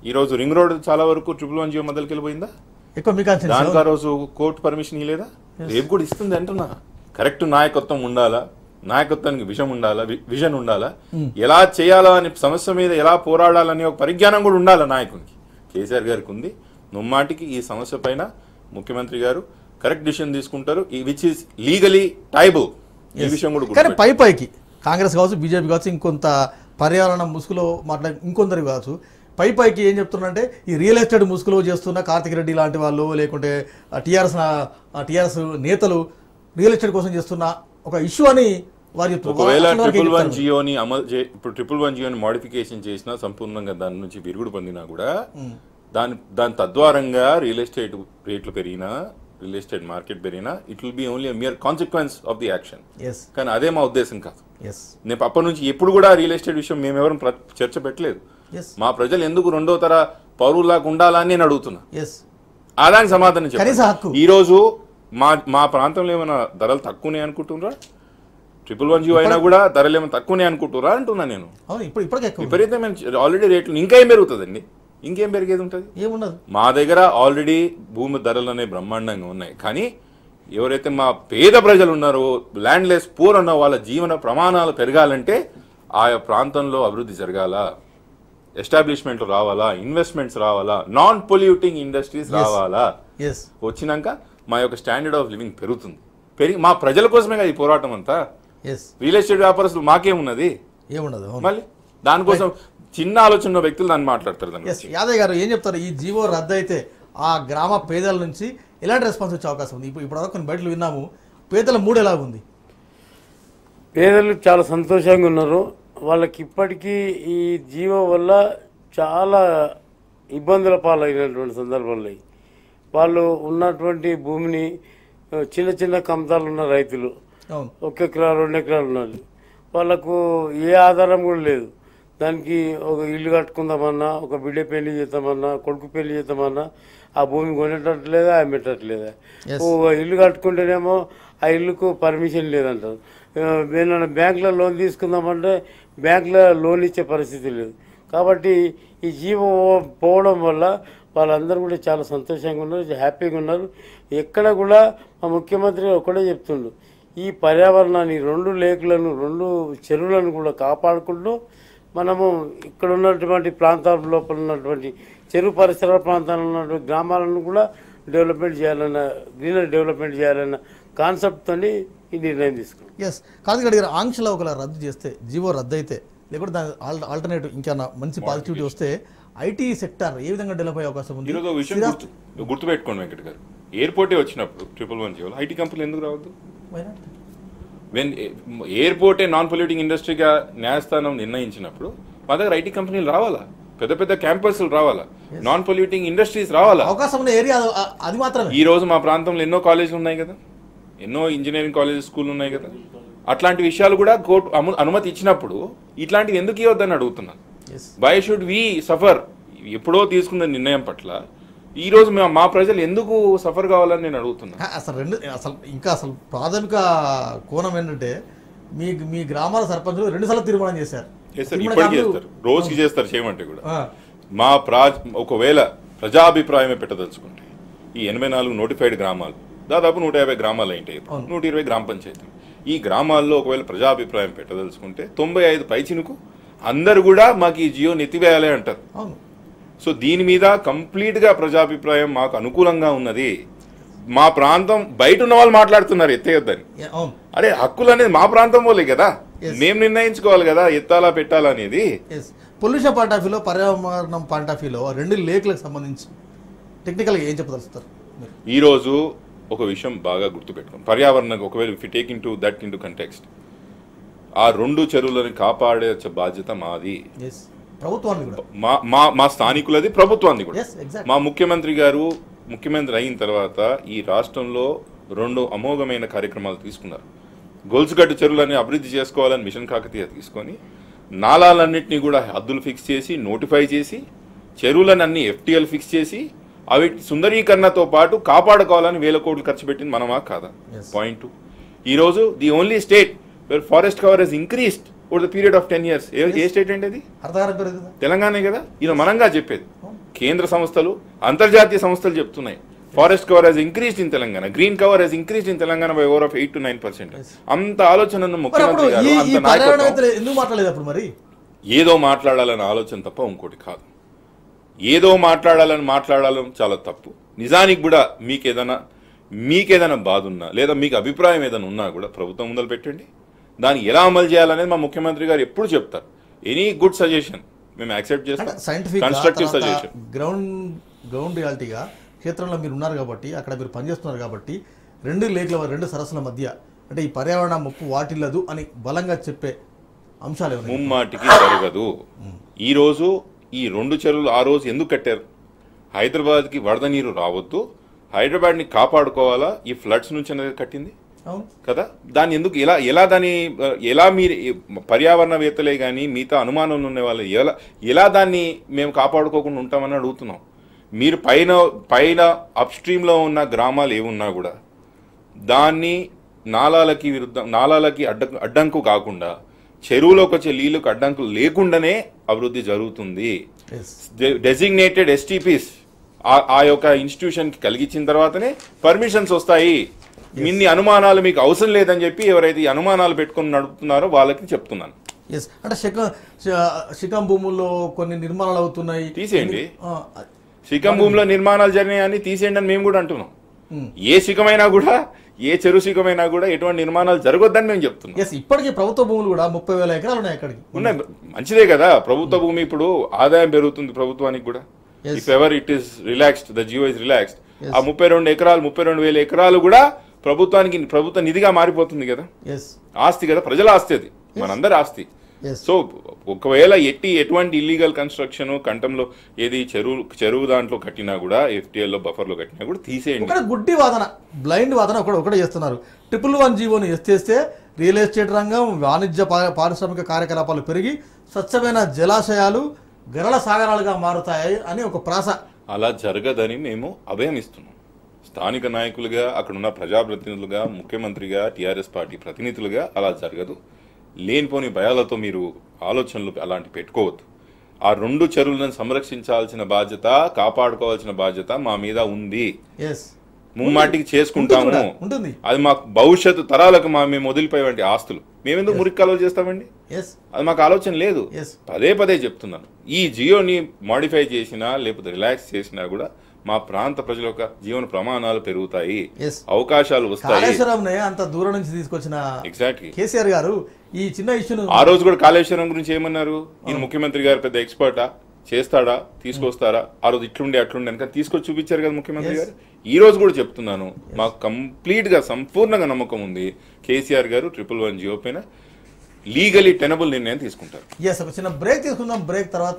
ఈ రోజు రింగ్ రోడ్ చాలా వరకు ట్రిపుల్ వన్ జియో మొదలుకి వెళ్ళిపోయిందా ఎక్కువ మీకు కాన్సెన్స్ దానికి ఆ రోజు కోర్టు పర్మిషన్ ఇవ్వలేదా రేపు కూడా ఇస్తుంది అంటున్నా కరెక్ట్ నాయకత్వం ఉండాలా నాయకత్వానికి విషయం ఉండాలా వి- విజన్ ఉండాలా Hmm. ఎలా చేయాలా అనే సమస్య మీద ఎలా పోరాడాలని ఒక పరిజ్ఞానం కూడా ఉండాలా నాయకునికి కేసీఆర్ గారికి ఉంది ముమ్మాటికి ఈ సమస్య పైన ముఖ్యమంత్రి గారు కరెక్ట్ డిసిషన్ తీసుకుంటారు ఈ విచ్ ఇస్ లీగలీ టైబుల్ ఈ విషయం కూడా కానీ గుర్తుపెట్టుకోండి. పై పైకి కాంగ్రెస్ కావచ్చు బీజేపీ కావచ్చు ఇంకొంత పర్యావరణ ముసుగులో మాట్లాడి ఇంకొందరు కావచ్చు పై పైకి ఏం చెప్తున్నారంటే ఈ రియల్ ఎస్టేట్ ముసుగులో చేస్తున్న కార్తిక్ రెడ్డి లాంటి వాళ్ళు లేకుంటే టీఆర్ఎస్ టీఆర్ఎస్ నేతలు రియల్ ఎస్టేట్ కోసం చేస్తున్న ఒక ఇష్యూ అని వారు చెప్తున్నారు. ఒకవేళ అసలు వారికి ఏం ట్రిపుల్ వన్ చెప్తారు? జియోని అమలు చే ఇప్పుడు ట్రిపుల్ వన్ జియోని మోడిఫికేషన్ చేసినా సంపూర్ణంగా దాని నుంచి విరుగుడు పొందినా కూడా మ్మ్. దాని దాని తద్వారంగా రియల్ ఎస్టేట్ రేట్లు పెరిగినా రియల్ ఎస్టేట్ మార్కెట్ పెరిగినా it will be only mere consequence of the action Yes. కానీ అదే మా ఉద్దేశం కాదు Yes. నేను అప్పటి నుంచి ఎప్పుడు కూడా రియల్ ఎస్టేట్ విషయం మేము ఎవరు చర్చ పెట్టలేదు Yes. మా ప్రజలు ఎందుకు రెండో తర పౌరులాగా ఉండాలని నేను అడుగుతున్నా Yes. అలాంటి సమాధానం కనీస చెప్పండి. హక్కు. ఈ రోజు మా మా ప్రాంతంలో ఏమైనా ధరలు తక్కువనే అనుకుంటున్నారా ట్రిపుల్ వన్ జీవో అయినా కూడా ధరలు ఏమైనా తక్కువనే అనుకుంటున్నారా అంటున్నా నేను అవును ఇప్పుడు ఇప్పటికే ఎక్కువ ఉంది. విపరీతమైన ఆల్రెడీ రేట్లు ఇంకా ఏం పెరుగుతుందండి ఇంకేం పెరిగేది ఉంటుంది ఏముండదు మా దగ్గర ఆల్రెడీ భూమి ధరలు అనేవి బ్రహ్మాండంగా ఉన్నాయి కానీ ఎవరైతే మా పేద ప్రజలు ఉన్నారో ల్యాండ్ లెస్ పూర్ ఉన్న వాళ్ళ జీవన ప్రమాణాలు పెరగాలంటే ఆయా ప్రాంతంలో అభివృద్ధి జరగాల ఎస్టాబ్లిష్మెంట్లు రావాలా ఇన్వెస్ట్మెంట్స్ రావాలా నాన్ పొల్యూటింగ్ ఇండస్ట్రీస్ Yes. రావాలా ఎస్ వచ్చినాక మా యొక్క స్టాండర్డ్ ఆఫ్ లివింగ్ పెరుగుతుంది పెరిగి మా ప్రజల కోసమే కదా ఈ పోరాటం అంతా ఎస్ రియల్ ఎస్టేట్ వ్యాపారస్తులు మాకేమున్నది ఏముండదు అవును. మళ్ళీ దానికోసం చిన్న ఆలోచన ఉన్న వ్యక్తులు దాన్ని మాట్లాడతారు దాని ఎస్ యాదయ్య గారు ఏం చెప్తారు ఈ జీవో రద్దు అయితే ఆ గ్రామ పేదల నుంచి ఎలాంటి రెస్పాన్స్ వచ్చే అవకాశం ఉంది ఇప్పుడు ఇప్పటివరకు కొన్ని బయటలు విన్నాము పేదల మూడు ఎలా ఉంది పేదలు చాలా సంతోషంగా ఉన్నారు వాళ్ళకి ఇప్పటికీ ఈ జీవో వల్ల చాలా ఇబ్బందుల పాలైనటువంటి సందర్భాలు వాళ్ళు ఉన్నటువంటి భూమిని ఆ, చిన్న చిన్న కమతాలు ఉన్న రైతులు అవును ఒక ఎకరా రెండు ఎకరాలు ఉన్నారు వాళ్ళకు ఏ ఆధారం కూడా లేదు దానికి ఒక ఇల్లు కట్టుకుందామన్నా ఒక బిడ్డ పెళ్లి చేద్దామన్నా కొడుకు పెళ్లి చేద్దామన్నా ఆ భూమి కొనేటట్లేదా అమ్మేటట్లేదా Yes. ఒక ఇల్లు కట్టుకుంటేనేమో ఆ ఇల్లుకు పర్మిషన్ లేదంటారు ఆ, ఏమన్నా బ్యాంకులో లోన్ తీసుకుందామంటే బ్యాంకులో లోన్ ఇచ్చే పరిస్థితి లేదు కాబట్టి ఈ జీవో పోవడం వల్ల వాళ్ళందరూ కూడా చాలా సంతోషంగా ఉన్నారు హ్యాపీగా ఉన్నారు ఎక్కడ కూడా మా ముఖ్యమంత్రి ఒకటే చెప్తుండు ఈ పర్యావరణాన్ని రెండు లేకులను రెండు చెరువులను కూడా కాపాడుకుంటూ మనము ఇక్కడ ఉన్నటువంటి ప్రాంతాల లోపల ఉన్నటువంటి చెరువు పరిసర ప్రాంతాల్లో ఉన్నటువంటి గ్రామాలను కూడా డెవలప్మెంట్ చేయాలన్న గ్రీనరీ డెవలప్మెంట్ చేయాలన్న కాన్సెప్ట్తోని ఈ నిర్ణయం తీసుకున్నాం ఎస్ కార్తిక్ రెడ్డి గారు ఆంక్షలు ఒకవేళ రద్దు చేస్తే జీవో రద్దు అయితే లేకుంటే దాని ఆల్టర్నేటివ్ ఇంకా మంచి పాజిటివిటీ వస్తే ఐటీ సెక్టర్ ఏ విధంగా డెవలప్ అయ్యే అవకాశం ఉంది ఈరోజు ఒక విషయం స్థిరాస్తి- గుర్తు గుర్తుపెట్టుకోండి వెంకట్ గారు ఎయిర్పోర్టే వచ్చినప్పుడు ట్రిపుల్ వన్ జీవో ఐటీ కంపెనీలు ఎందుకు రావద్దు Why not? వెన్ ఎయిర్పోర్టే నాన్ పొల్యూటింగ్ ఇండస్ట్రీగా న్యాయస్థానం నిర్ణయించినప్పుడు మా దగ్గర ఐటీ కంపెనీలు రావాలా పెద్ద పెద్ద క్యాంపస్లు రావాలా నాన్ పొల్యూటింగ్ ఇండస్ట్రీస్ రావాలా అవకాశం ఉన్న ఏరియా అది- అది మాత్రమే ఈ రోజు మా ప్రాంతంలో ఎన్నో కాలేజీలు ఉన్నాయి కదా ఎన్నో ఇంజనీరింగ్ కాలేజ్ స్కూల్ ఉన్నాయి కదా అట్లాంటి విషయాలు కూడా కోర్టు అము- అనుమతి ఇచ్చినప్పుడు ఇట్లాంటివి ఎందుకు ఇవ్వద్దని అడుగుతున్నాను Yes. Why should we suffer ఎప్పుడో తీసుకున్న నిర్ణయం పట్ల ఈ రోజు మా- మా ప్రజలు ఎందుకు సఫర్ కావాలని నేను అడుగుతున్నాను ఆ, అసలు రెండు అసలు ఇంకా అసలు ప్రాథమిక కోణం ఏంటంటే మీ మీ గ్రామాల సర్పంచులు రెండు సార్లు తీర్మానం చేశారు చేస్తారు తీర్మానం ఇప్పటికీ కాదు. చేస్తారు రోజుకి చేస్తారు చేయమంటే కూడా ఆ. మా ప్రా ఒకవేళ ప్రజాభిప్రాయమే పెట్టదలుచుకుంటే ఈ ఎనభై నాలుగు నోటిఫైడ్ గ్రామాలు దాదాపు నూట యాభై గ్రామాలు ఏంటాయి అవును. నూట ఇరవై గ్రామ పంచాయతీలు ఈ గ్రామాల్లో ఒకవేళ ప్రజాభిప్రాయం పెట్టదలుచుకుంటే తొంభై ఐదు పైచినుకు అందరు కూడా మాకు ఈ జియో నెత్తివేయాలి అంటారు అవును సో దీని మీద కంప్లీట్ గా ప్రజాభిప్రాయం మాకు అనుకూలంగా ఉన్నది మా ప్రాంతం బయట ఉన్న వాళ్ళు మాట్లాడుతున్నారు ఎత్తేయొద్దని Yeah, అవును అరే హక్కులు అనేది మా ప్రాంతం వాళ్ళే కదా మేము నిర్ణయించుకోవాలి కదా ఎత్తాలా పెట్టాలా అనేది ఎస్ పొల్యూషన్ పాయింట్ ఆఫ్ వ్యూలో పర్యావరణం పాయింట్ ఆఫ్ వ్యూలో రెండు లేకులకు సంబంధించి టెక్నికల్గా ఏం చెప్పదలుస్తారు మీరు ఈ రోజు ఒక విషయం బాగా గుర్తుపెట్టుకోండి పర్యావరణం ఒకవేళ if take into that into context ఆ రెండు చెరువులను కాపాడే బాధ్యత మాది ఎస్ ప్రభుత్వాన్ని కూడా మా మా మా స్థానికులది ప్రభుత్వాన్ని కూడా Yes, exactly. మా ముఖ్యమంత్రి గారు ముఖ్యమంత్రి అయిన తర్వాత ఈ రాష్ట్రంలో రెండు అమోఘమైన కార్యక్రమాలు తీసుకున్నారు గొలుసుగట్టు చెరువులని అభివృద్ధి చేసుకోవాలని మిషన్ కాకతీయ తీసుకొని నాలాలన్నింటినీ కూడా హద్దులు ఫిక్స్ చేసి నోటిఫై చేసి చెరువులను అన్ని ఎఫ్టీఎల్ ఫిక్స్ చేసి అవి సుందరీకరణతో పాటు కాపాడుకోవాలని వేల కోట్లు ఖర్చు పెట్టింది మనమా కాదా Yes. పాయింట్ టూ ఈరోజు the only state where forest cover has increased over the period of ten years a state అండి అది అర్థకారం పెరుగుతుందా తెలంగాణ కదా ఇది మనంగా చెప్పేది కేంద్ర సంస్థలు అంతర్జాతీయ సంస్థలు చెప్తున్నాయి forest cover has increase in Telangana green cover has increase in Telangana by over of eight to nine percent అంత ఆలోచనను మరి అప్పుడు ముఖ్యమంత్రి గారు ఈ ఈ అంత పర్యావరణ నాయకత్వం వేత్తలు ఎందుకు మాట్లాడలేదు అప్పుడు మరి ఏదో మాట్లాడాలన్న ఆలోచన తప్ప ఇంకోటి కాదు ఏదో మాట్లాడాలని మాట్లాడాలని చాలా తప్పు నిజానికి కూడా మీకు ఏదైనా మీకు ఏదైనా బాధ ఉన్నా లేదా మీకు అభిప్రాయం ఏదైనా ఉన్నా కూడా ప్రభుత్వం ముందర పెట్టండి దాన్ని ఎలా అమలు చేయాలనేది మా ముఖ్యమంత్రి గారు ఎప్పుడు చెప్తారు ఎనీ గుడ్ సజెషన్ మేము యాక్సెప్ట్ చేస్తాం scientific constructive suggestion ground ground రియాలిటీగా క్షేత్రంలో మీరు ఉన్నారు కాబట్టి అక్కడ మీరు పనిచేస్తున్నారు కాబట్టి రెండు లేక్ల రెండు సరస్సుల మధ్య అంటే ఈ పర్యావరణ ముప్పు వాటిల్లదు అని బలంగా చెప్పే అంశాలు ఏమైనా ముమ్మాటికి జరగదు ఈ రోజు ఈ రెండు చెరువులు ఆ రోజు ఎందుకు కట్టారు హైదరాబాద్కి వరద నీరు రావద్దు హైదరాబాద్ని కాపాడుకోవాలా ఈ ఫ్లడ్స్ నుంచి అనేది కట్టింది అవును కదా దాన్ని ఎందుకు ఎలా ఎలా దాన్ని ఆ, ఎలా మీరు పర్యావరణవేత్తలే కానీ మిగతా అనుమానంలో ఉన్న వాళ్ళు ఎలా ఎలా దాన్ని మేము కాపాడుకోకుండా ఉంటామని అడుగుతున్నాం మీరు పైన పైన అప్ స్ట్రీమ్లో ఉన్న గ్రామాలు ఏమున్నా కూడా దాన్ని నాలాలకి విరుద్ధం నాలాలకి అడ్డ అడ్డంకు కాకుండా చెరువులోకి వచ్చే నీళ్ళకు అడ్డంకు లేకుండానే అభివృద్ధి జరుగుతుంది డెసిగ్నేటెడ్ ఎస్టీపీస్ ఆ యొక్క ఇన్స్టిట్యూషన్కి కలిగించిన తర్వాతనే పర్మిషన్స్ వస్తాయి ఇన్ని అనుమానాలు మీకు అవసరం లేదని చెప్పి ఎవరైతే ఈ అనుమానాలు పెట్టుకొని నడుపుతున్నారో వాళ్ళకి చెప్తున్నాను ఎస్ అంటే శిఖ శిఖం భూముల్లో కొన్ని నిర్మాణాలు అవుతున్నాయి తీసేయండి. ఆ, శిఖం భూమిలో నిర్మాణాలు జరిగినాయని తీసేయండి అని మేము కూడా అంటున్నాం ఉమ్. ఏ శిఖమైనా కూడా ఏ చెరువు శిఖమైనా కూడా ఎటువంటి నిర్మాణాలు జరగొద్దని మేము చెప్తున్నాం ఎస్ ఇప్పటికీ ప్రభుత్వ భూములు కూడా ముప్పై వేల ఎకరాలు ఉన్నాయి అక్కడికి ఉన్నాయి మంచిదే కదా ప్రభుత్వ భూమి ఇప్పుడు ఆదాయం పెరుగుతుంది ప్రభుత్వానికి కూడా Yes. If ever it is relaxed the GO is relaxed Yes. ఆ ముప్పై రెండు ఎకరాలు ముప్పై రెండు వేల ఎకరాలు కూడా ప్రభుత్వానికి ప్రభుత్వ నిధిగా మారిపోతుంది కదా ఎస్ ఆస్తి కదా ప్రజల ఆస్తి అది మనందరి ఆస్తి Yes. సో ఒకవేళ ఎట్టి ఎటువంటి ఇల్లీగల్ కన్స్ట్రక్షన్ కంఠంలో ఏది చెరువు చెరువు దాంట్లో కట్టినా కూడా FTL లో బఫర్ లో కట్టినా కూడా తీసేయండి ఒకటి గుడ్డి వాదన బ్లైండ్ వాదన ఒకటి ఒకటే చేస్తున్నారు ట్రిపుల్ వన్ జీవోని ఎత్తేస్తే రియల్ ఎస్టేట్ రంగం వాణిజ్య పా- పారిశ్రామిక కార్యకలాపాలు పెరిగి స్వచ్ఛమైన జలాశయాలు గరళ సాగరాలుగా మారుతాయి అని ఒక ప్రాస అలా జరగదని మేము అభయం ఇస్తున్నాం స్థానిక నాయకులుగా అక్కడున్న ప్రజాప్రతినిధులుగా ముఖ్యమంత్రిగా టీఆర్ఎస్ పార్టీ ప్రతినిధులుగా అలా జరగదు లేనిపోని భయాలతో మీరు ఆలోచనలు అలాంటి పెట్టుకోవద్దు ఆ రెండు చెరువులను సంరక్షించాల్సిన బాధ్యత కాపాడుకోవాల్సిన బాధ్యత మా మీద ఉంది ఎస్ ముమ్మాటికి చేసుకుంటాము ఉంటుంది కూడా, ఉంటుంది. అది మాకు భవిష్యత్తు తరాలకు మా మేము వదిలిపోయేవంటి ఆస్తులు మేమెందుకు మురికి కాలువలు చేస్తామండి ఎస్ అది మాకు ఆలోచన లేదు Yes. పదే పదే చెప్తున్నాను ఈ జియోని మాడిఫై చేసినా లేకపోతే రిలాక్స్ చేసినా కూడా మా ప్రాంత ప్రజల యొక్క జీవన ప్రమాణాలు పెరుగుతాయి Yes. అవకాశాలు వస్తాయి కాళేశ్వరంనే అంత దూరం నుంచి తీసుకొచ్చిన ఎగ్జాక్ట్లీ కేసీఆర్ గారు ఈ చిన్న ఇష్యూను ఆ రోజు కూడా కాళేశ్వరం గురించి ఏమన్నారు ఈయన ముఖ్యమంత్రి గారు పెద్ద ఎక్స్పర్టా చేస్తాడా తీసుకొస్తారా ఆ రోజు ఇట్లుండే అట్లుండే అని తీసుకొచ్చి చూపించారు కదా ముఖ్యమంత్రి Yes. గారు ఈ రోజు కూడా చెప్తున్నాను మాకు కంప్లీట్ గా సంపూర్ణంగా నమ్మకం ఉంది కేసీఆర్ గారు ట్రిపుల్ వన్ జియో పైన లీగలీ టెనబుల్ నిర్ణయం తీసుకుంటారు ఎస్ ఒక చిన్న బ్రేక్ తీసుకుందాం బ్రేక్ తర్వాత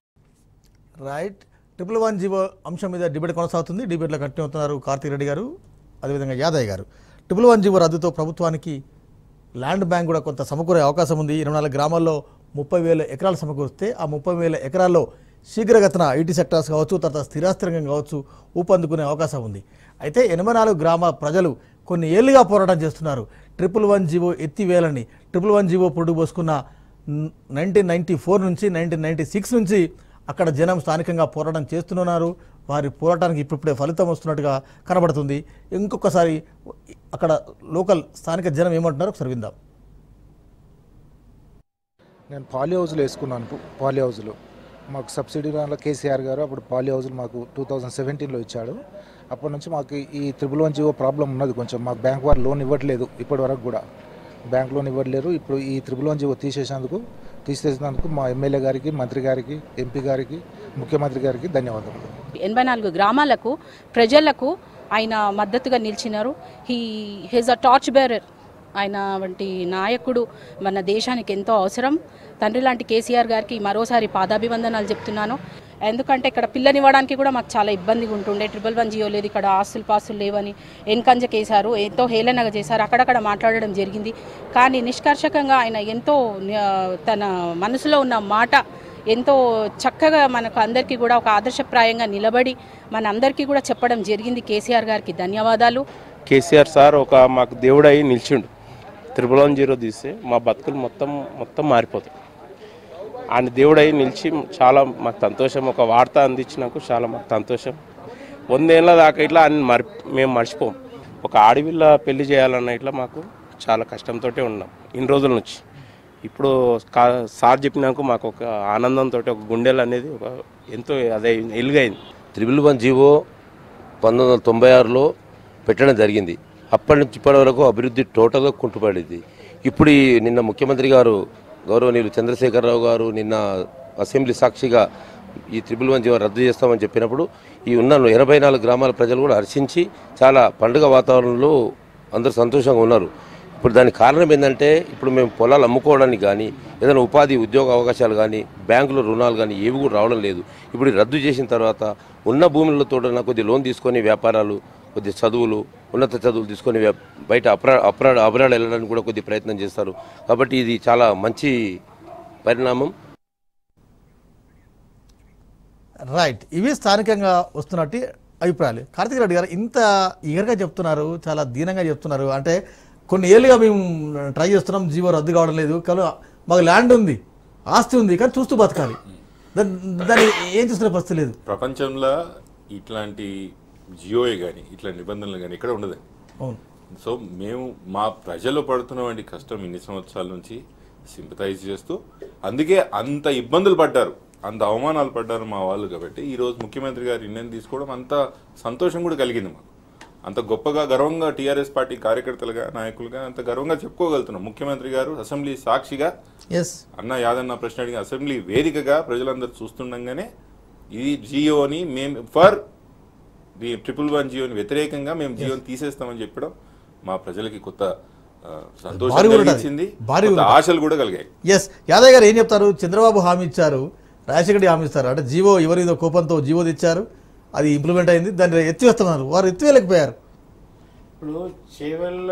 రైట్ ట్రిపుల్ వన్ జీవో అంశం మీద డిబేట్ కొనసాగుతుంది డిబేట్లో కంటిన్యూ అవుతున్నారు కార్తీక్ రెడ్డి గారు అదేవిధంగా యాదయ్య గారు ట్రిపుల్ వన్ జీవో రద్దుతో ప్రభుత్వానికి ల్యాండ్ బ్యాంక్ కూడా కొంత సమకూరే అవకాశం ఉంది ఇరవై నాలుగు గ్రామాల్లో ముప్పై వేల ఎకరాలు సమకూరిస్తే ఆ ముప్పై వేల ఎకరాల్లో శీఘ్రగతిన ఐటీ సెక్టార్స్ కావచ్చు తర్వాత స్థిరాస్తి రంగం కావచ్చు ఊపందుకునే అవకాశం ఉంది అయితే ఎనభై నాలుగు గ్రామ ప్రజలు కొన్ని ఏళ్లుగా పోరాటం చేస్తున్నారు ట్రిపుల్ వన్ జీవో ఎత్తివేయాలని ట్రిపుల్ వన్ జీవో పొడుగు పోసుకున్న నైన్టీన్ నైంటీ ఫోర్ నుంచి నైన్టీన్ నైంటీ సిక్స్ నుంచి అక్కడ జనం స్థానికంగా పోరాటం చేస్తున్నారు వారి పోరాటానికి ఇప్పుడిప్పుడే ఫలితం వస్తున్నట్టుగా కనబడుతుంది ఇంకొకసారి అక్కడ లోకల్ స్థానిక జనం ఏమంటున్నారో ఒకసారి విందాం నేను పాలి హౌస్లో వేసుకున్నాను పాలి హౌస్లో మాకు సబ్సిడీ దానిలో కేసీఆర్ గారు అప్పుడు పాలి హౌస్లు మాకు టూ థౌజండ్ సెవెంటీన్లో ఇచ్చాడు అప్పటి నుంచి మాకు ఈ త్రిబుల్ వన్ జీవో ప్రాబ్లం ఉన్నది కొంచెం మాకు బ్యాంక్ వారు లోన్ ఇవ్వట్లేదు ఇప్పటి వరకు కూడా బ్యాంక్ లోన్ ఇవ్వట్లేరు ఇప్పుడు ఈ త్రిబుల్ వన్ జీవో తీసేసినందుకు తీసేసినందుకు మా ఎమ్మెల్యే గారికి మంత్రి గారికి ఎంపీ గారికి ముఖ్యమంత్రి గారికి ధన్యవాదాలు ఎనభై నాలుగు గ్రామాలకు ప్రజలకు ఆయన మద్దతుగా నిలిచినారు he he's a torch bearer ఆయన వంటి నాయకుడు మన దేశానికి ఎంతో అవసరం తండ్రి లాంటి కేసీఆర్ గారికి మరోసారి పాదాభివందనాలు చెప్తున్నాను ఎందుకంటే ఇక్కడ పిల్లనివ్వడానికి కూడా మాకు చాలా ఇబ్బందిగా ఉంటుండే ట్రిపుల్ వన్ జియో లేదు ఇక్కడ ఆస్తులు పాస్తులు లేవని ఎన్కంజ కేశారు ఎంతో హేళనగా చేశారు అక్కడక్కడ మాట్లాడడం జరిగింది కానీ నిష్కర్షకంగా ఆయన ఎంతో ఆ, తన మనసులో ఉన్న మాట ఎంతో చక్కగా మనకు అందరికీ కూడా ఒక ఆదర్శప్రాయంగా నిలబడి మన అందరికీ కూడా చెప్పడం జరిగింది కేసీఆర్ గారికి ధన్యవాదాలు కేసీఆర్ సార్ ఒక మాకు దేవుడై నిలిచిండు త్రిపుల్ వన్ జీరో తీస్తే మా బతుకులు మొత్తం మొత్తం మారిపోతాయి ఆయన దేవుడై నిలిచి చాలా మాకు సంతోషం ఒక వార్త అందించినందుకు చాలా మాకు సంతోషం వందేళ్ల దాకా ఇట్లా ఆయన మరి మేము మర్చిపోం ఒక ఆడవిల్ల పెళ్లి చేయాలన్న ఇట్లా మాకు చాలా కష్టంతో ఉన్నాం ఇన్ని రోజుల నుంచి ఇప్పుడు కా- సార్ చెప్పినాక మాకు ఒక ఆనందంతో ఒక గుండెలు అనేది ఒక ఎంతో అదే ఎలుగైంది త్రిబుల్ వన్ జీవో పంతొమ్మిది వందల తొంభై ఆరులో పెట్టడం జరిగింది అప్పటి నుంచి ఇప్పటి వరకు అభివృద్ధి టోటల్గా కుంటుపడింది ఇప్పుడు ఈ నిన్న ముఖ్యమంత్రి గారు గౌరవనీయులు చంద్రశేఖరరావు గారు నిన్న అసెంబ్లీ సాక్షిగా ఈ త్రిబుల్ వన్ జీవో రద్దు చేస్తామని చెప్పినప్పుడు ఈ ఉన్న ఎనభై నాలుగు గ్రామాల ప్రజలు కూడా హర్షించి చాలా పండుగ వాతావరణంలో అందరూ సంతోషంగా ఉన్నారు ఇప్పుడు దానికి కారణం ఏంటంటే ఇప్పుడు మేము పొలాలు అమ్ముకోవడానికి కానీ ఏదైనా ఉపాధి ఉద్యోగ అవకాశాలు కానీ బ్యాంకులో రుణాలు కానీ ఏవి కూడా రావడం లేదు ఇప్పుడు ఈ రద్దు చేసిన తర్వాత ఉన్న భూములతో కొద్ది లోన్ తీసుకొని వ్యాపారాలు కొద్ది చదువులు ఉన్నత చదువులు తీసుకొని వ్యాప్- బయట అప్రా అప్రా అబ్రాడ్ వెళ్ళడానికి కూడా కొద్ది ప్రయత్నం చేస్తారు కాబట్టి ఇది చాలా మంచి పరిణామం రైట్ ఇవి స్థానికంగా వస్తున్నట్టు అభిప్రాయాలు కార్తిక్ రెడ్డి గారు ఇంత ఈగర్గా చెప్తున్నారు చాలా దీనంగా చెప్తున్నారు అంటే కొన్ని ఏళ్ళుగా మేము ట్రై చేస్తున్నాం జీవో రద్దు కావడం లేదు కానీ మాకు ల్యాండ్ ఉంది ఆస్తి ఉంది కానీ చూస్తూ బతకాలి దాన్ని దాన్ని ఏం చేస్తున్న పరిస్థితి లేదు ప్రపంచంలో ఇట్లాంటి జియోఏ కానీ ఇట్లా నిబంధనలు కానీ ఎక్కడ ఉండదు అవును సో మేము మా ప్రజలు పడుతున్నటువంటి కష్టం ఇన్ని సంవత్సరాల నుంచి సింపతైజ్ చేస్తూ అందుకే అంత ఇబ్బందులు పడ్డారు అంత అవమానాలు పడ్డారు మా వాళ్ళు కాబట్టి ఈ రోజు ముఖ్యమంత్రి గారు నిర్ణయం తీసుకోవడం అంత సంతోషం కూడా కలిగింది మాకు అంత గొప్పగా గర్వంగా టీఆర్ఎస్ పార్టీ కార్యకర్తలుగా నాయకులుగా అంత గర్వంగా చెప్పుకోగలుగుతున్నాం ముఖ్యమంత్రి గారు అసెంబ్లీ సాక్షిగా ఎస్ అన్న యాదన్న ప్రశ్న అడిగిన అసెంబ్లీ వేదికగా ప్రజలందరూ చూస్తుండగానే ఈ జియోని మేము ఫర్ ది ట్రిపుల్ వన్ జియోని వ్యతిరేకంగా మేము జియోని తీసేస్తామని చెప్పడం మా ప్రజలకి కొత్త ఆ, సంతోషం భారీ ఊరట అది. కలిగించింది భారీ కొత్త ఊరట. ఆశలు కూడా కలిగాయి ఎస్ యాదవ్ గారు ఏం చెప్తారు చంద్రబాబు హామీ ఇచ్చారు రాజశేఖర్ హామీ ఇస్తారు అంటే జీవో ఎవరిదో కోపంతో జీవో తెచ్చారు అది ఇంప్లిమెంట్ అయింది దాన్ని ఎత్తివేస్తున్నారు వారు ఎత్తివేయలేకపోయారు ఇప్పుడు చేవెళ్ళ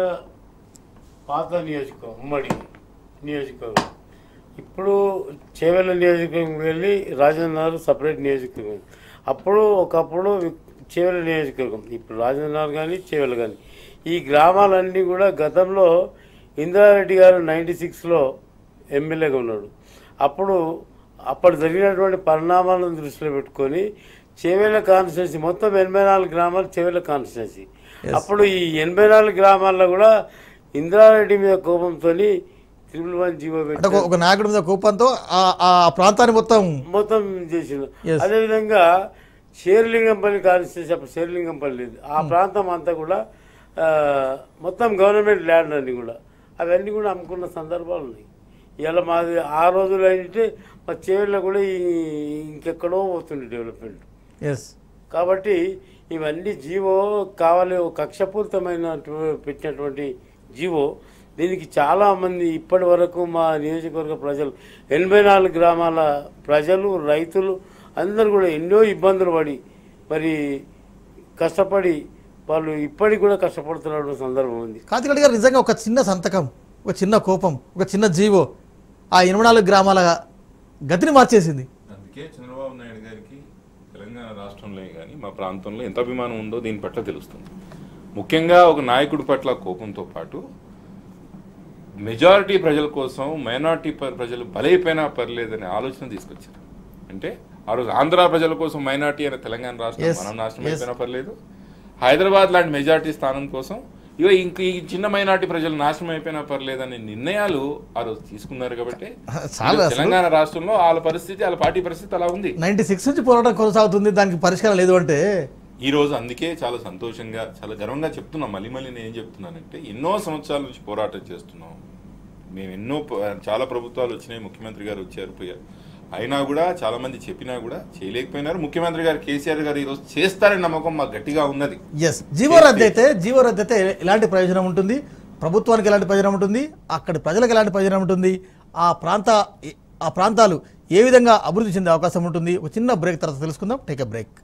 పాత నియోజకవర్గం ఉమ్మడి నియోజకవర్గం ఇప్పుడు చేవెళ్ళ నియోజకవర్గం వెళ్ళి రాజేంద్ర నగర్ సపరేట్ నియోజకవర్గం అప్పుడు ఒకప్పుడు చేవెళ్ళ నియోజకవర్గం ఇప్పుడు రాజేంద్ర నగర్ కానీ చేవెళ్ళ కానీ ఈ గ్రామాలన్నీ కూడా గతంలో ఇందిరారెడ్డి గారు నైంటీ సిక్స్లో ఎమ్మెల్యేగా ఉన్నాడు అప్పుడు అప్పుడు జరిగినటువంటి పరిణామాలను దృష్టిలో పెట్టుకొని చేవేళ్ళ కాన్స్టిట్యున్సీ మొత్తం ఎనభై నాలుగు గ్రామాలు చేవేళ్ళ కాన్స్టిట్యున్సీ అప్పుడు ఈ ఎనభై నాలుగు గ్రామాల్లో కూడా ఇందిరారెడ్డి మీద కోపంతో త్రిపుల్ వన్ జీవో అంటే పెట్టి ఒక- ఒక నాయకుడి మీద కోపంతో ఆ- ఆ ప్రాంతాన్ని మొత్తం మొత్తం చేసిండు Yes. అదేవిధంగా షేర్లింగంపల్లి కాన్స్టిట్యూన్సీ అప్పుడు షేర్లింగంపల్లి లేదు ఆ ప్రాంతం అంతా కూడా ఆ, మొత్తం గవర్నమెంట్ ల్యాండ్ అన్ని కూడా అవన్నీ కూడా అమ్ముకున్న సందర్భాలు ఉన్నాయి ఇలా మాది ఆ రోజులు అయితే మా చేవెళ్ళ కూడా ఈ- ఇంకెక్కడో పోతుంది డెవలప్మెంట్ ఎస్ కాబట్టి ఇవన్నీ జీవో కావాలి ఒక కక్షపూరితమైన పెట్టినటువంటి జీవో దీనికి చాలా మంది ఇప్పటి వరకు మా నియోజకవర్గ ప్రజలు ఎనభై నాలుగు గ్రామాల ప్రజలు రైతులు అందరూ కూడా ఎన్నో ఇబ్బందులు పడి మరి కష్టపడి వాళ్ళు ఇప్పటికి కూడా కష్టపడుతున్న సందర్భం ఉంది కార్తిక్ రెడ్డి గారు నిజంగా ఒక చిన్న సంతకం ఒక చిన్న కోపం ఒక చిన్న జీవో ఆ ఎనభై నాలుగు గ్రామాల గతిని మార్చేసింది అందుకే చంద్రబాబు నాయుడు గారికి తెలంగాణ రాష్ట్రంలో కానీ మా ప్రాంతంలో ఎంత అభిమానం ఉందో దీని పట్ల తెలుస్తుంది ముఖ్యంగా ఒక నాయకుడి పట్ల కోపంతో పాటు మెజారిటీ ప్రజల కోసం మైనారిటీ ప్రజలు బలైపోయినా పర్లేదనే ఆలోచన తీసుకొచ్చారు అంటే ఆ రోజు ఆంధ్ర ప్రజల కోసం మైనారిటీ అనే తెలంగాణ రాష్ట్రం Yes, మనం నాశనం yes. అయిపోయినా పర్లేదు హైదరాబాద్ లాంటి మెజారిటీ స్థానం కోసం ఇగో ఇంక ఈ చిన్న మైనారిటీ ప్రజలు నాశనం అయిపోయినా పర్లేదనే నిర్ణయాలు ఆ రోజు తీసుకున్నారు కాబట్టి చాలా ఈరోజు అసలు- తెలంగాణ రాష్ట్రంలో వాళ్ళ పరిస్థితి వాళ్ళ పార్టీ పరిస్థితి అలా ఉంది నైన్టీ సిక్స్ నుంచి పోరాటం కొనసాగుతుంది దానికి పరిష్కారం లేదు అంటే ఈ రోజు అందుకే చాలా సంతోషంగా చాలా గర్వంగా చెప్తున్నాం మళ్ళీ మళ్ళీ నేను ఏం చెప్తున్నానంటే ఎన్నో సంవత్సరాల నుంచి పోరాటం చేస్తున్నాం మేము ఎన్నో ప- చాలా ప్రభుత్వాలు వచ్చినాయి ముఖ్యమంత్రి గారు వచ్చారు పోయారు అయినా కూడా చాలా మంది చెప్పినా కూడా చేయలేకపోయినారు ముఖ్యమంత్రి గారు కేసీఆర్ గారు ఈరోజు చేస్తారని నమ్మకం మాకు గట్టిగా ఉన్నది ఎస్ జీవో రద్దు అయితే జీవో రద్దు అయితే ఎలాంటి ప్రయోజనం ఉంటుంది ప్రభుత్వానికి ఎలాంటి ప్రయోజనం ఉంటుంది అక్కడి ప్రజలకు ఎలాంటి ప్రయోజనం ఉంటుంది ఆ ప్రాంత ఆ ప్రాంతాలు ఏ విధంగా అభివృద్ధి చెందే అవకాశం ఉంటుంది ఒక చిన్న బ్రేక్ తర్వాత తెలుసుకుందాం take a break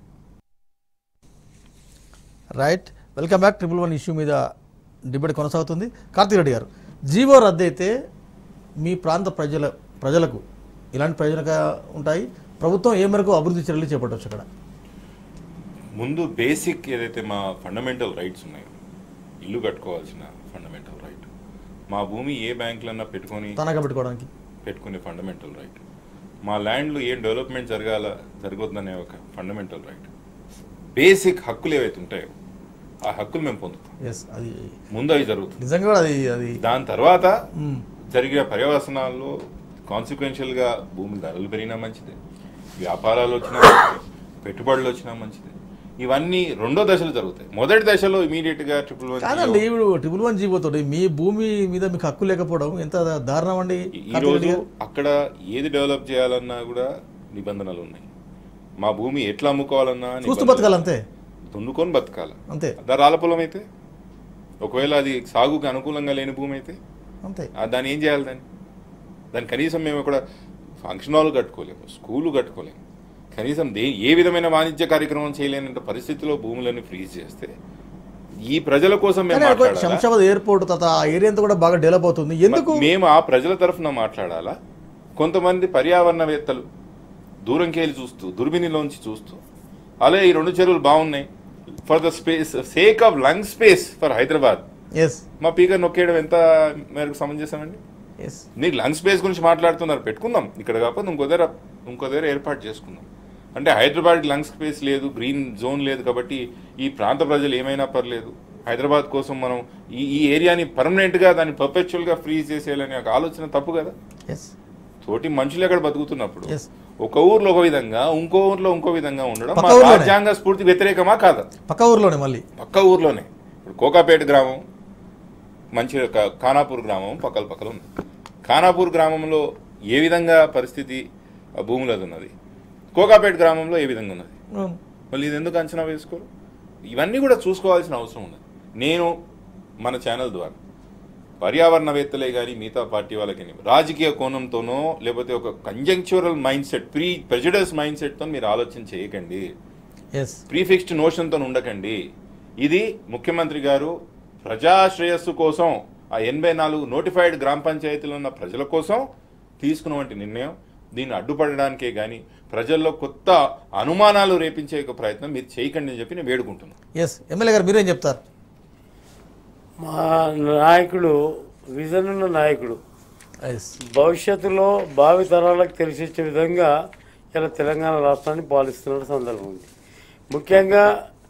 right welcome back triple one issue మీద డిబేట్ కొనసాగుతుంది కార్తీక్ రెడ్డి గారు జీవో రద్దు అయితే మీ ప్రాంత ప్రజల ప్రజలకు ఇలాంటి ప్రయోజనక ఉంటాయి ప్రభుత్వం ఏ మేరకు అభివృద్ధి చర్యలు చేపట్టవచ్చు అక్కడ ముందు బేసిక్ ఏదైతే మా ఫండమెంటల్ రైట్స్ ఉన్నాయో ఇల్లు కట్టుకోవాల్సిన ఫండమెంటల్ రైట్ మా భూమి ఏ బ్యాంకులన్నా పెట్టుకొని తనఖా పెట్టుకోవడానికి పెట్టుకునే ఫండమెంటల్ రైట్ మా ల్యాండ్లో ఏం డెవలప్మెంట్ జరగాల జరగొద్దనే ఒక ఫండమెంటల్ రైట్ బేసిక్ హక్కులు ఏవైతే ఉంటాయో ఆ హక్కులు మేము పొందుతాం ఎస్ అది ముందు అవి జరుగుతుంది నిజంగా కూడా అది అది దాని తర్వాత మ్మ్. జరిగే పర్యవసనాల్లో కాన్సిక్వెన్షియల్ గా భూమి ధరలు పెరిగినా మంచిదే వ్యాపారాలు వచ్చినా మంచిదే పెట్టుబడులు వచ్చినా మంచిదే ఇవన్నీ రెండో దశలో జరుగుతాయి మొదటి దశలో ఇమీడియట్ గా ట్రిపుల్ వన్ కాదండి ఇప్పుడు ట్రిపుల్ వన్ జీవోతో మీ భూమి మీద మీకు హక్కు లేకపోవడం ఎంత దారుణం అండి ఈ రోజు అక్కడ ఏది డెవలప్ చేయాలన్నా కూడా నిబంధనలు ఉన్నాయి మా భూమి ఎట్లా అమ్ముకోవాలన్నా చూస్తూ నిబంధనలు. బతకాలి అంతే దున్నుకొని బతకాలి అంతే అదా రాళ్ళ పొలం అయితే ఒకవేళ అది సాగుకి అనుకూలంగా లేని భూమి అయితే అంతే ఆ దాన్ని ఏం చేయాలి దాన్ని దాన్ని కనీసం మేము ఇక్కడ ఫంక్షన్ హాల్ కట్టుకోలేము స్కూలు కట్టుకోలేము కనీసం దే ఏ విధమైన వాణిజ్య కార్యక్రమం చేయలేనంత పరిస్థితిలో భూములను ఫ్రీజ్ చేస్తే ఈ ప్రజల కోసం మేము కానీ అక్కడ మాట్లాడాలా? శంషాబాద్ ఎయిర్పోర్ట్ తర్వాత ఆ ఏరియా అంతా కూడా బాగా డెవలప్ అవుతుంది ఎందుకు మ- మేము ఆ ప్రజల తరఫున మాట్లాడాలా కొంతమంది పర్యావరణవేత్తలు దూరంకి వెళ్ళి చూస్తూ దుర్బినిలోంచి చూస్తూ అలాగే ఈ రెండు చెరువులు బాగున్నాయి for the space sake of lung space for Hyderabad ఎస్ మా పీకర్ నొక్కేయడం ఎంత మేరకు సమంజసమండి ఎస్ నీకు లంగ్ స్పేస్ గురించి మాట్లాడుతున్నారు పెట్టుకుందాం ఇక్కడ కాకపోతే ఇంకో దగ్గర ఇంకో దగ్గర ఏర్పాటు చేసుకుందాం అంటే హైదరాబాద్కి లంగ్ స్పేస్ లేదు గ్రీన్ జోన్ లేదు కాబట్టి ఈ ప్రాంత ప్రజలు ఏమైనా పర్లేదు హైదరాబాద్ కోసం మనం ఈ ఈ ఏరియాని పర్మనెంట్గా దాన్ని పర్పెచువల్గా ఫ్రీజ్ చేసేయాలనే ఒక ఆలోచన తప్పు కదా ఎస్ తోటి మనుషులు ఎక్కడ బతుకుతున్నప్పుడు Yes. ఒక ఊర్లో ఒక విధంగా ఇంకో ఊర్లో ఇంకో విధంగా ఉండడం పక్క మా ఊర్లోనే. రాజ్యాంగ స్ఫూర్తి వ్యతిరేకమా కాదా పక్క ఊర్లోనే మళ్ళీ పక్క ఊర్లోనే ఇప్పుడు కోకాపేట గ్రామం మంచి కా- ఖానాపూర్ గ్రామం పక్కల పక్కల ఉంది ఖానాపూర్ గ్రామంలో ఏ విధంగా పరిస్థితి ఆ భూములు అది ఉన్నది కోకాపేట గ్రామంలో ఏ విధంగా ఉన్నది అవును. మళ్ళీ ఇది ఎందుకు అంచనా వేసుకోరు ఇవన్నీ కూడా చూసుకోవాల్సిన అవసరం ఉన్నది నేను మన ఛానల్ ద్వారా పర్యావరణవేత్తలే కానీ మిగతా పార్టీ వాళ్ళకి రాజకీయ కోణంతోనో లేకపోతే ఒక conjectural mind set pre prejudice mind సెట్తో మీరు ఆలోచన చేయకండి ఎస్ ప్రీఫిక్స్డ్ నోషన్తో ఉండకండి ఇది ముఖ్యమంత్రి గారు ప్రజాశ్రేయస్సు కోసం ఆ ఎనభై నాలుగు నోటిఫైడ్ గ్రామ పంచాయతీలో ఉన్న ప్రజల కోసం తీసుకున్నటువంటి నిర్ణయం దీన్ని అడ్డుపడడానికే కానీ ప్రజల్లో కొత్త అనుమానాలు రేపించే ఒక ప్రయత్నం మీరు చేయకండి అని చెప్పి నేను వేడుకుంటున్నాను ఎస్ ఎమ్మెల్యే గారు మీరేం చెప్తారు మా నాయకుడు విజన్ ఉన్న నాయకుడు ఎస్ భవిష్యత్తులో భావి తరాలకు తెలిసొచ్చే విధంగా ఇలా తెలంగాణ రాష్ట్రాన్ని పాలిస్తున్న సందర్భం ఉంది ముఖ్యంగా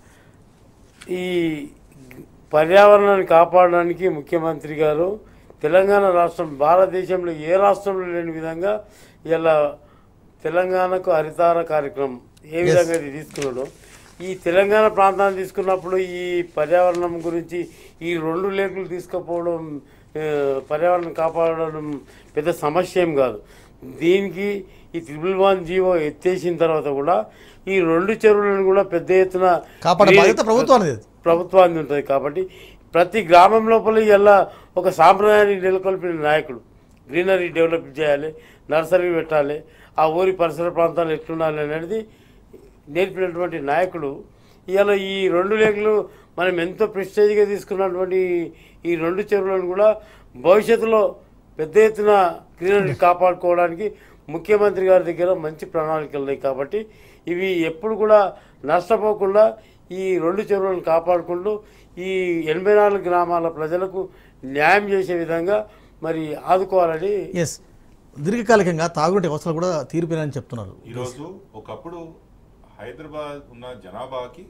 ఈ పర్యావరణాన్ని కాపాడడానికి ముఖ్యమంత్రి గారు తెలంగాణ రాష్ట్రం భారతదేశంలో ఏ రాష్ట్రంలో లేని విధంగా ఇలా తెలంగాణకు హరితార కార్యక్రమం ఏ Yes. విధంగా ఇది తీసుకున్నాడో ఈ తెలంగాణ ప్రాంతాన్ని తీసుకున్నప్పుడు ఈ పర్యావరణం గురించి ఈ రెండు లేకులు తీసుకుపోవడం ఆ, పర్యావరణం కాపాడడం పెద్ద సమస్య ఏం కాదు దీనికి ఈ త్రిబుల్ వన్ జీవో ఎత్తేసిన తర్వాత కూడా ఈ రెండు చెరువులను కూడా పెద్ద ఎత్తున కాపాడే బాధ్యత ప్రభుత్వానిది. ప్రభుత్వానికి ఉంటుంది కాబట్టి ప్రతి గ్రామం లోపల ఇలా ఒక సాంప్రదాయాన్ని నెలకొల్పిన నాయకుడు గ్రీనరీ డెవలప్ చేయాలి నర్సరీ పెట్టాలి ఆ ఊరి పరిసర ప్రాంతాలు ఎట్లుండాలి అనేది నేర్పినటువంటి నాయకుడు ఇవాళ ఈ రెండు లేఖలు మనం ఎంతో ప్రెస్టేజ్గా తీసుకున్నటువంటి ఈ రెండు చెరువులను కూడా భవిష్యత్తులో పెద్ద ఎత్తున గ్రీనరీ కాపాడుకోవడానికి ముఖ్యమంత్రి గారి దగ్గర మంచి ప్రణాళికలు ఉన్నాయి కాబట్టి ఇవి ఎప్పుడు కూడా నష్టపోకుండా ఈ రెండు చెరువులను కాపాడుకుంటూ ఈ ఎనభై నాలుగు గ్రామాల ప్రజలకు న్యాయం చేసే విధంగా మరి ఆదుకోవాలని ఎస్ దీర్ఘకాలికంగా తాగునీటి అవసరాలు కూడా తీరిపోయినాయని చెప్తున్నారు ఈరోజు ఒకప్పుడు హైదరాబాద్ ఉన్న జనాభాకి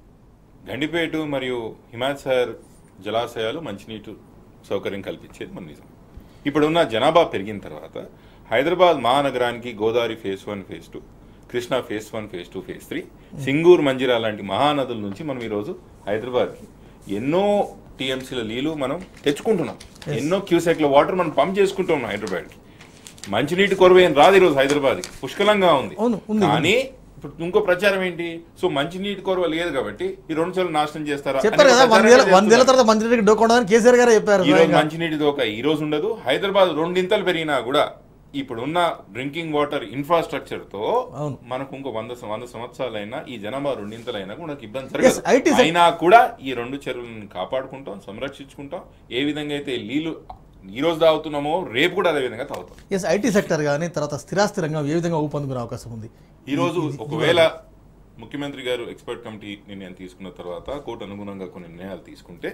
గండిపేట మరియు హిమాయత్సాగర్ జలాశయాలు మంచినీటి సౌకర్యం కల్పించేది మన నిజం ఇప్పుడున్న జనాభా పెరిగిన తర్వాత హైదరాబాద్ మహానగరానికి Godavari phase one phase two Krishna phase one phase two phase three Singur Manjira లాంటి మహానదుల నుంచి మనం ఈరోజు హైదరాబాద్కి ఎన్నో టీఎంసీల నీళ్లు మనం తెచ్చుకుంటున్నాం ఎన్నో క్యూసెక్ల వాటర్ మనం పంప్ చేసుకుంటున్నాం హైదరాబాద్కి మంచినీటి కొరవ ఏం రాదు ఈరోజు హైదరాబాద్కి పుష్కలంగా ఉంది కానీ ఇప్పుడు ఇంకో ప్రచారం ఏంటి సో మంచినీటి కొరవ లేదు కాబట్టి ఈ రెండు సార్లు నాశనం చేస్తారా చెప్పారు అనే కదా ప్రచారం వందేళ్ళ చేస్తున్నారు. వందేళ్ల తర్వాత మంచినీటికి డోకొండదని కేసీఆర్ గారే చెప్పారు ఈ రోజు స్వయంగా. మంచినీటి దోక ఈ రోజు ఉండదు హైదరాబాద్ రెండింతలు పెరిగినా కూడా ఇప్పుడున్న డ్రింకింగ్ వాటర్ ఇన్ఫ్రాస్ట్రక్చర్ తో మనకు ఇంకో వంద సం- వంద సంవత్సరాలైనా ఈ జనాభా రెండింతలైనా కూడా మనకు ఇబ్బంది Yes, IT జరగదు sec- అయినా కూడా ఈ రెండు చెరువులను కాపాడుకుంటాం సంరక్షించుకుంటాం ఏ విధంగా అయితే నీళ్లు ఈ రోజు తాగుతున్నామో రేపు కూడా అదే విధంగా తాగుతాం ఎస్ ఐటీ సెక్టర్ కానీ తర్వాత స్థిరాస్తి రంగం ఏ విధంగా ఊపందుకునే అవకాశం ఉంది ఈ రోజు ఇది- ఇది ఒకవేళ ముఖ్యమంత్రి గారు ఎక్స్పర్ట్ కమిటీ నిర్ణయం తీసుకున్న తర్వాత కోర్టు అనుగుణంగా కొన్ని నిర్ణయాలు తీసుకుంటే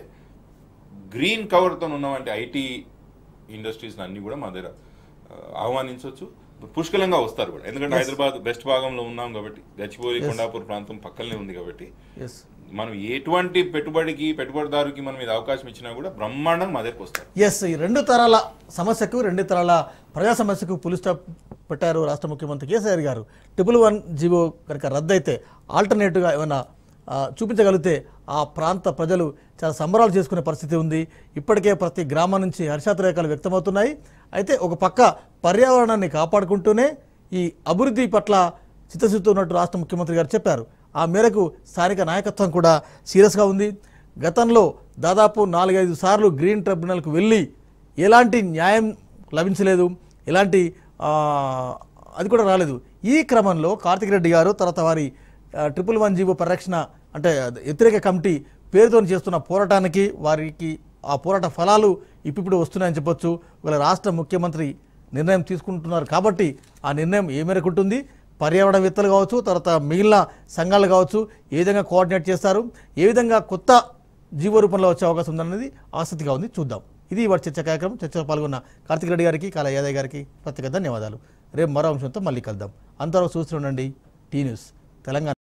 గ్రీన్ కవర్తో ఉన్నవంటి ఐటీ ఇండస్ట్రీస్ అన్ని కూడా మా దగ్గర ఆ, ఆహ్వానించవచ్చు పుష్కలంగా వస్తారు కూడా ఎందుకంటే Yes. హైదరాబాద్ బెస్ట్ భాగంలో ఉన్నాం కాబట్టి గచ్చిబౌలి Yes. కొండాపూర్ ప్రాంతం పక్కనే ఉంది కాబట్టి ఎస్ మనం ఎటువంటి పెట్టుబడికి పెట్టుబడిదారుకి మనం ఇది అవకాశం ఇచ్చినా కూడా బ్రహ్మాండంగా మా దగ్గరకు వస్తారు ఎస్ ఈ రెండు తరాల సమస్యకు రెండు తరాల ప్రజా సమస్యకు పులి స్టాప్ పెట్టారు రాష్ట్ర ముఖ్యమంత్రి కేసీఆర్ గారు ట్రిపుల్ వన్ జీవో కనుక రద్దయితే ఆల్టర్నేటివ్గా ఏమైనా ఆ, చూపించగలిగితే ఆ ప్రాంత ప్రజలు చాలా సంబరాలు చేసుకునే పరిస్థితి ఉంది ఇప్పటికే ప్రతి గ్రామం నుంచి హర్షాతిరేకాలు వ్యక్తమవుతున్నాయి అయితే ఒక పక్క పర్యావరణాన్ని కాపాడుకుంటూనే ఈ అభివృద్ధి పట్ల చిత్తశుద్ధి ఉన్నట్టు రాష్ట్ర ముఖ్యమంత్రి గారు చెప్పారు ఆ మేరకు స్థానిక నాయకత్వం కూడా సీరియస్గా ఉంది గతంలో దాదాపు నాలుగైదు సార్లు గ్రీన్ ట్రిబ్యునల్కు వెళ్ళి ఎలాంటి న్యాయం లభించలేదు ఎలాంటి ఆ, అది కూడా రాలేదు ఈ క్రమంలో కార్తిక్ రెడ్డి గారు తర్వాత వారి ఆ, ట్రిపుల్ వన్ జీవో పరిరక్షణ అంటే వ్యతిరేక కమిటీ పేరుతో చేస్తున్న పోరాటానికి వారికి ఆ పోరాట ఫలాలు ఇప్పుడిప్పుడు వస్తున్నాయని చెప్పొచ్చు వీళ్ళ రాష్ట్ర ముఖ్యమంత్రి నిర్ణయం తీసుకుంటున్నారు కాబట్టి ఆ నిర్ణయం ఏ మేరకు ఉంటుంది పర్యావరణవేత్తలు కావచ్చు తర్వాత మిగిలిన సంఘాలు కావచ్చు ఏ విధంగా కోఆర్డినేట్ చేస్తారు ఏ విధంగా కొత్త జీవో రూపంలో వచ్చే అవకాశం ఉందన్నది ఆసక్తిగా ఉంది చూద్దాం ఇది వాటి చర్చ కార్యక్రమం చర్చలో పాల్గొన్న కార్తిక్ రెడ్డి గారికి కాళ యాదవ్ గారికి ప్రత్యేక ధన్యవాదాలు రేపు మరో అంశంతో మళ్ళీ కలుద్దాం అంతవరకు చూస్తుండండి టీ న్యూస్ తెలంగాణ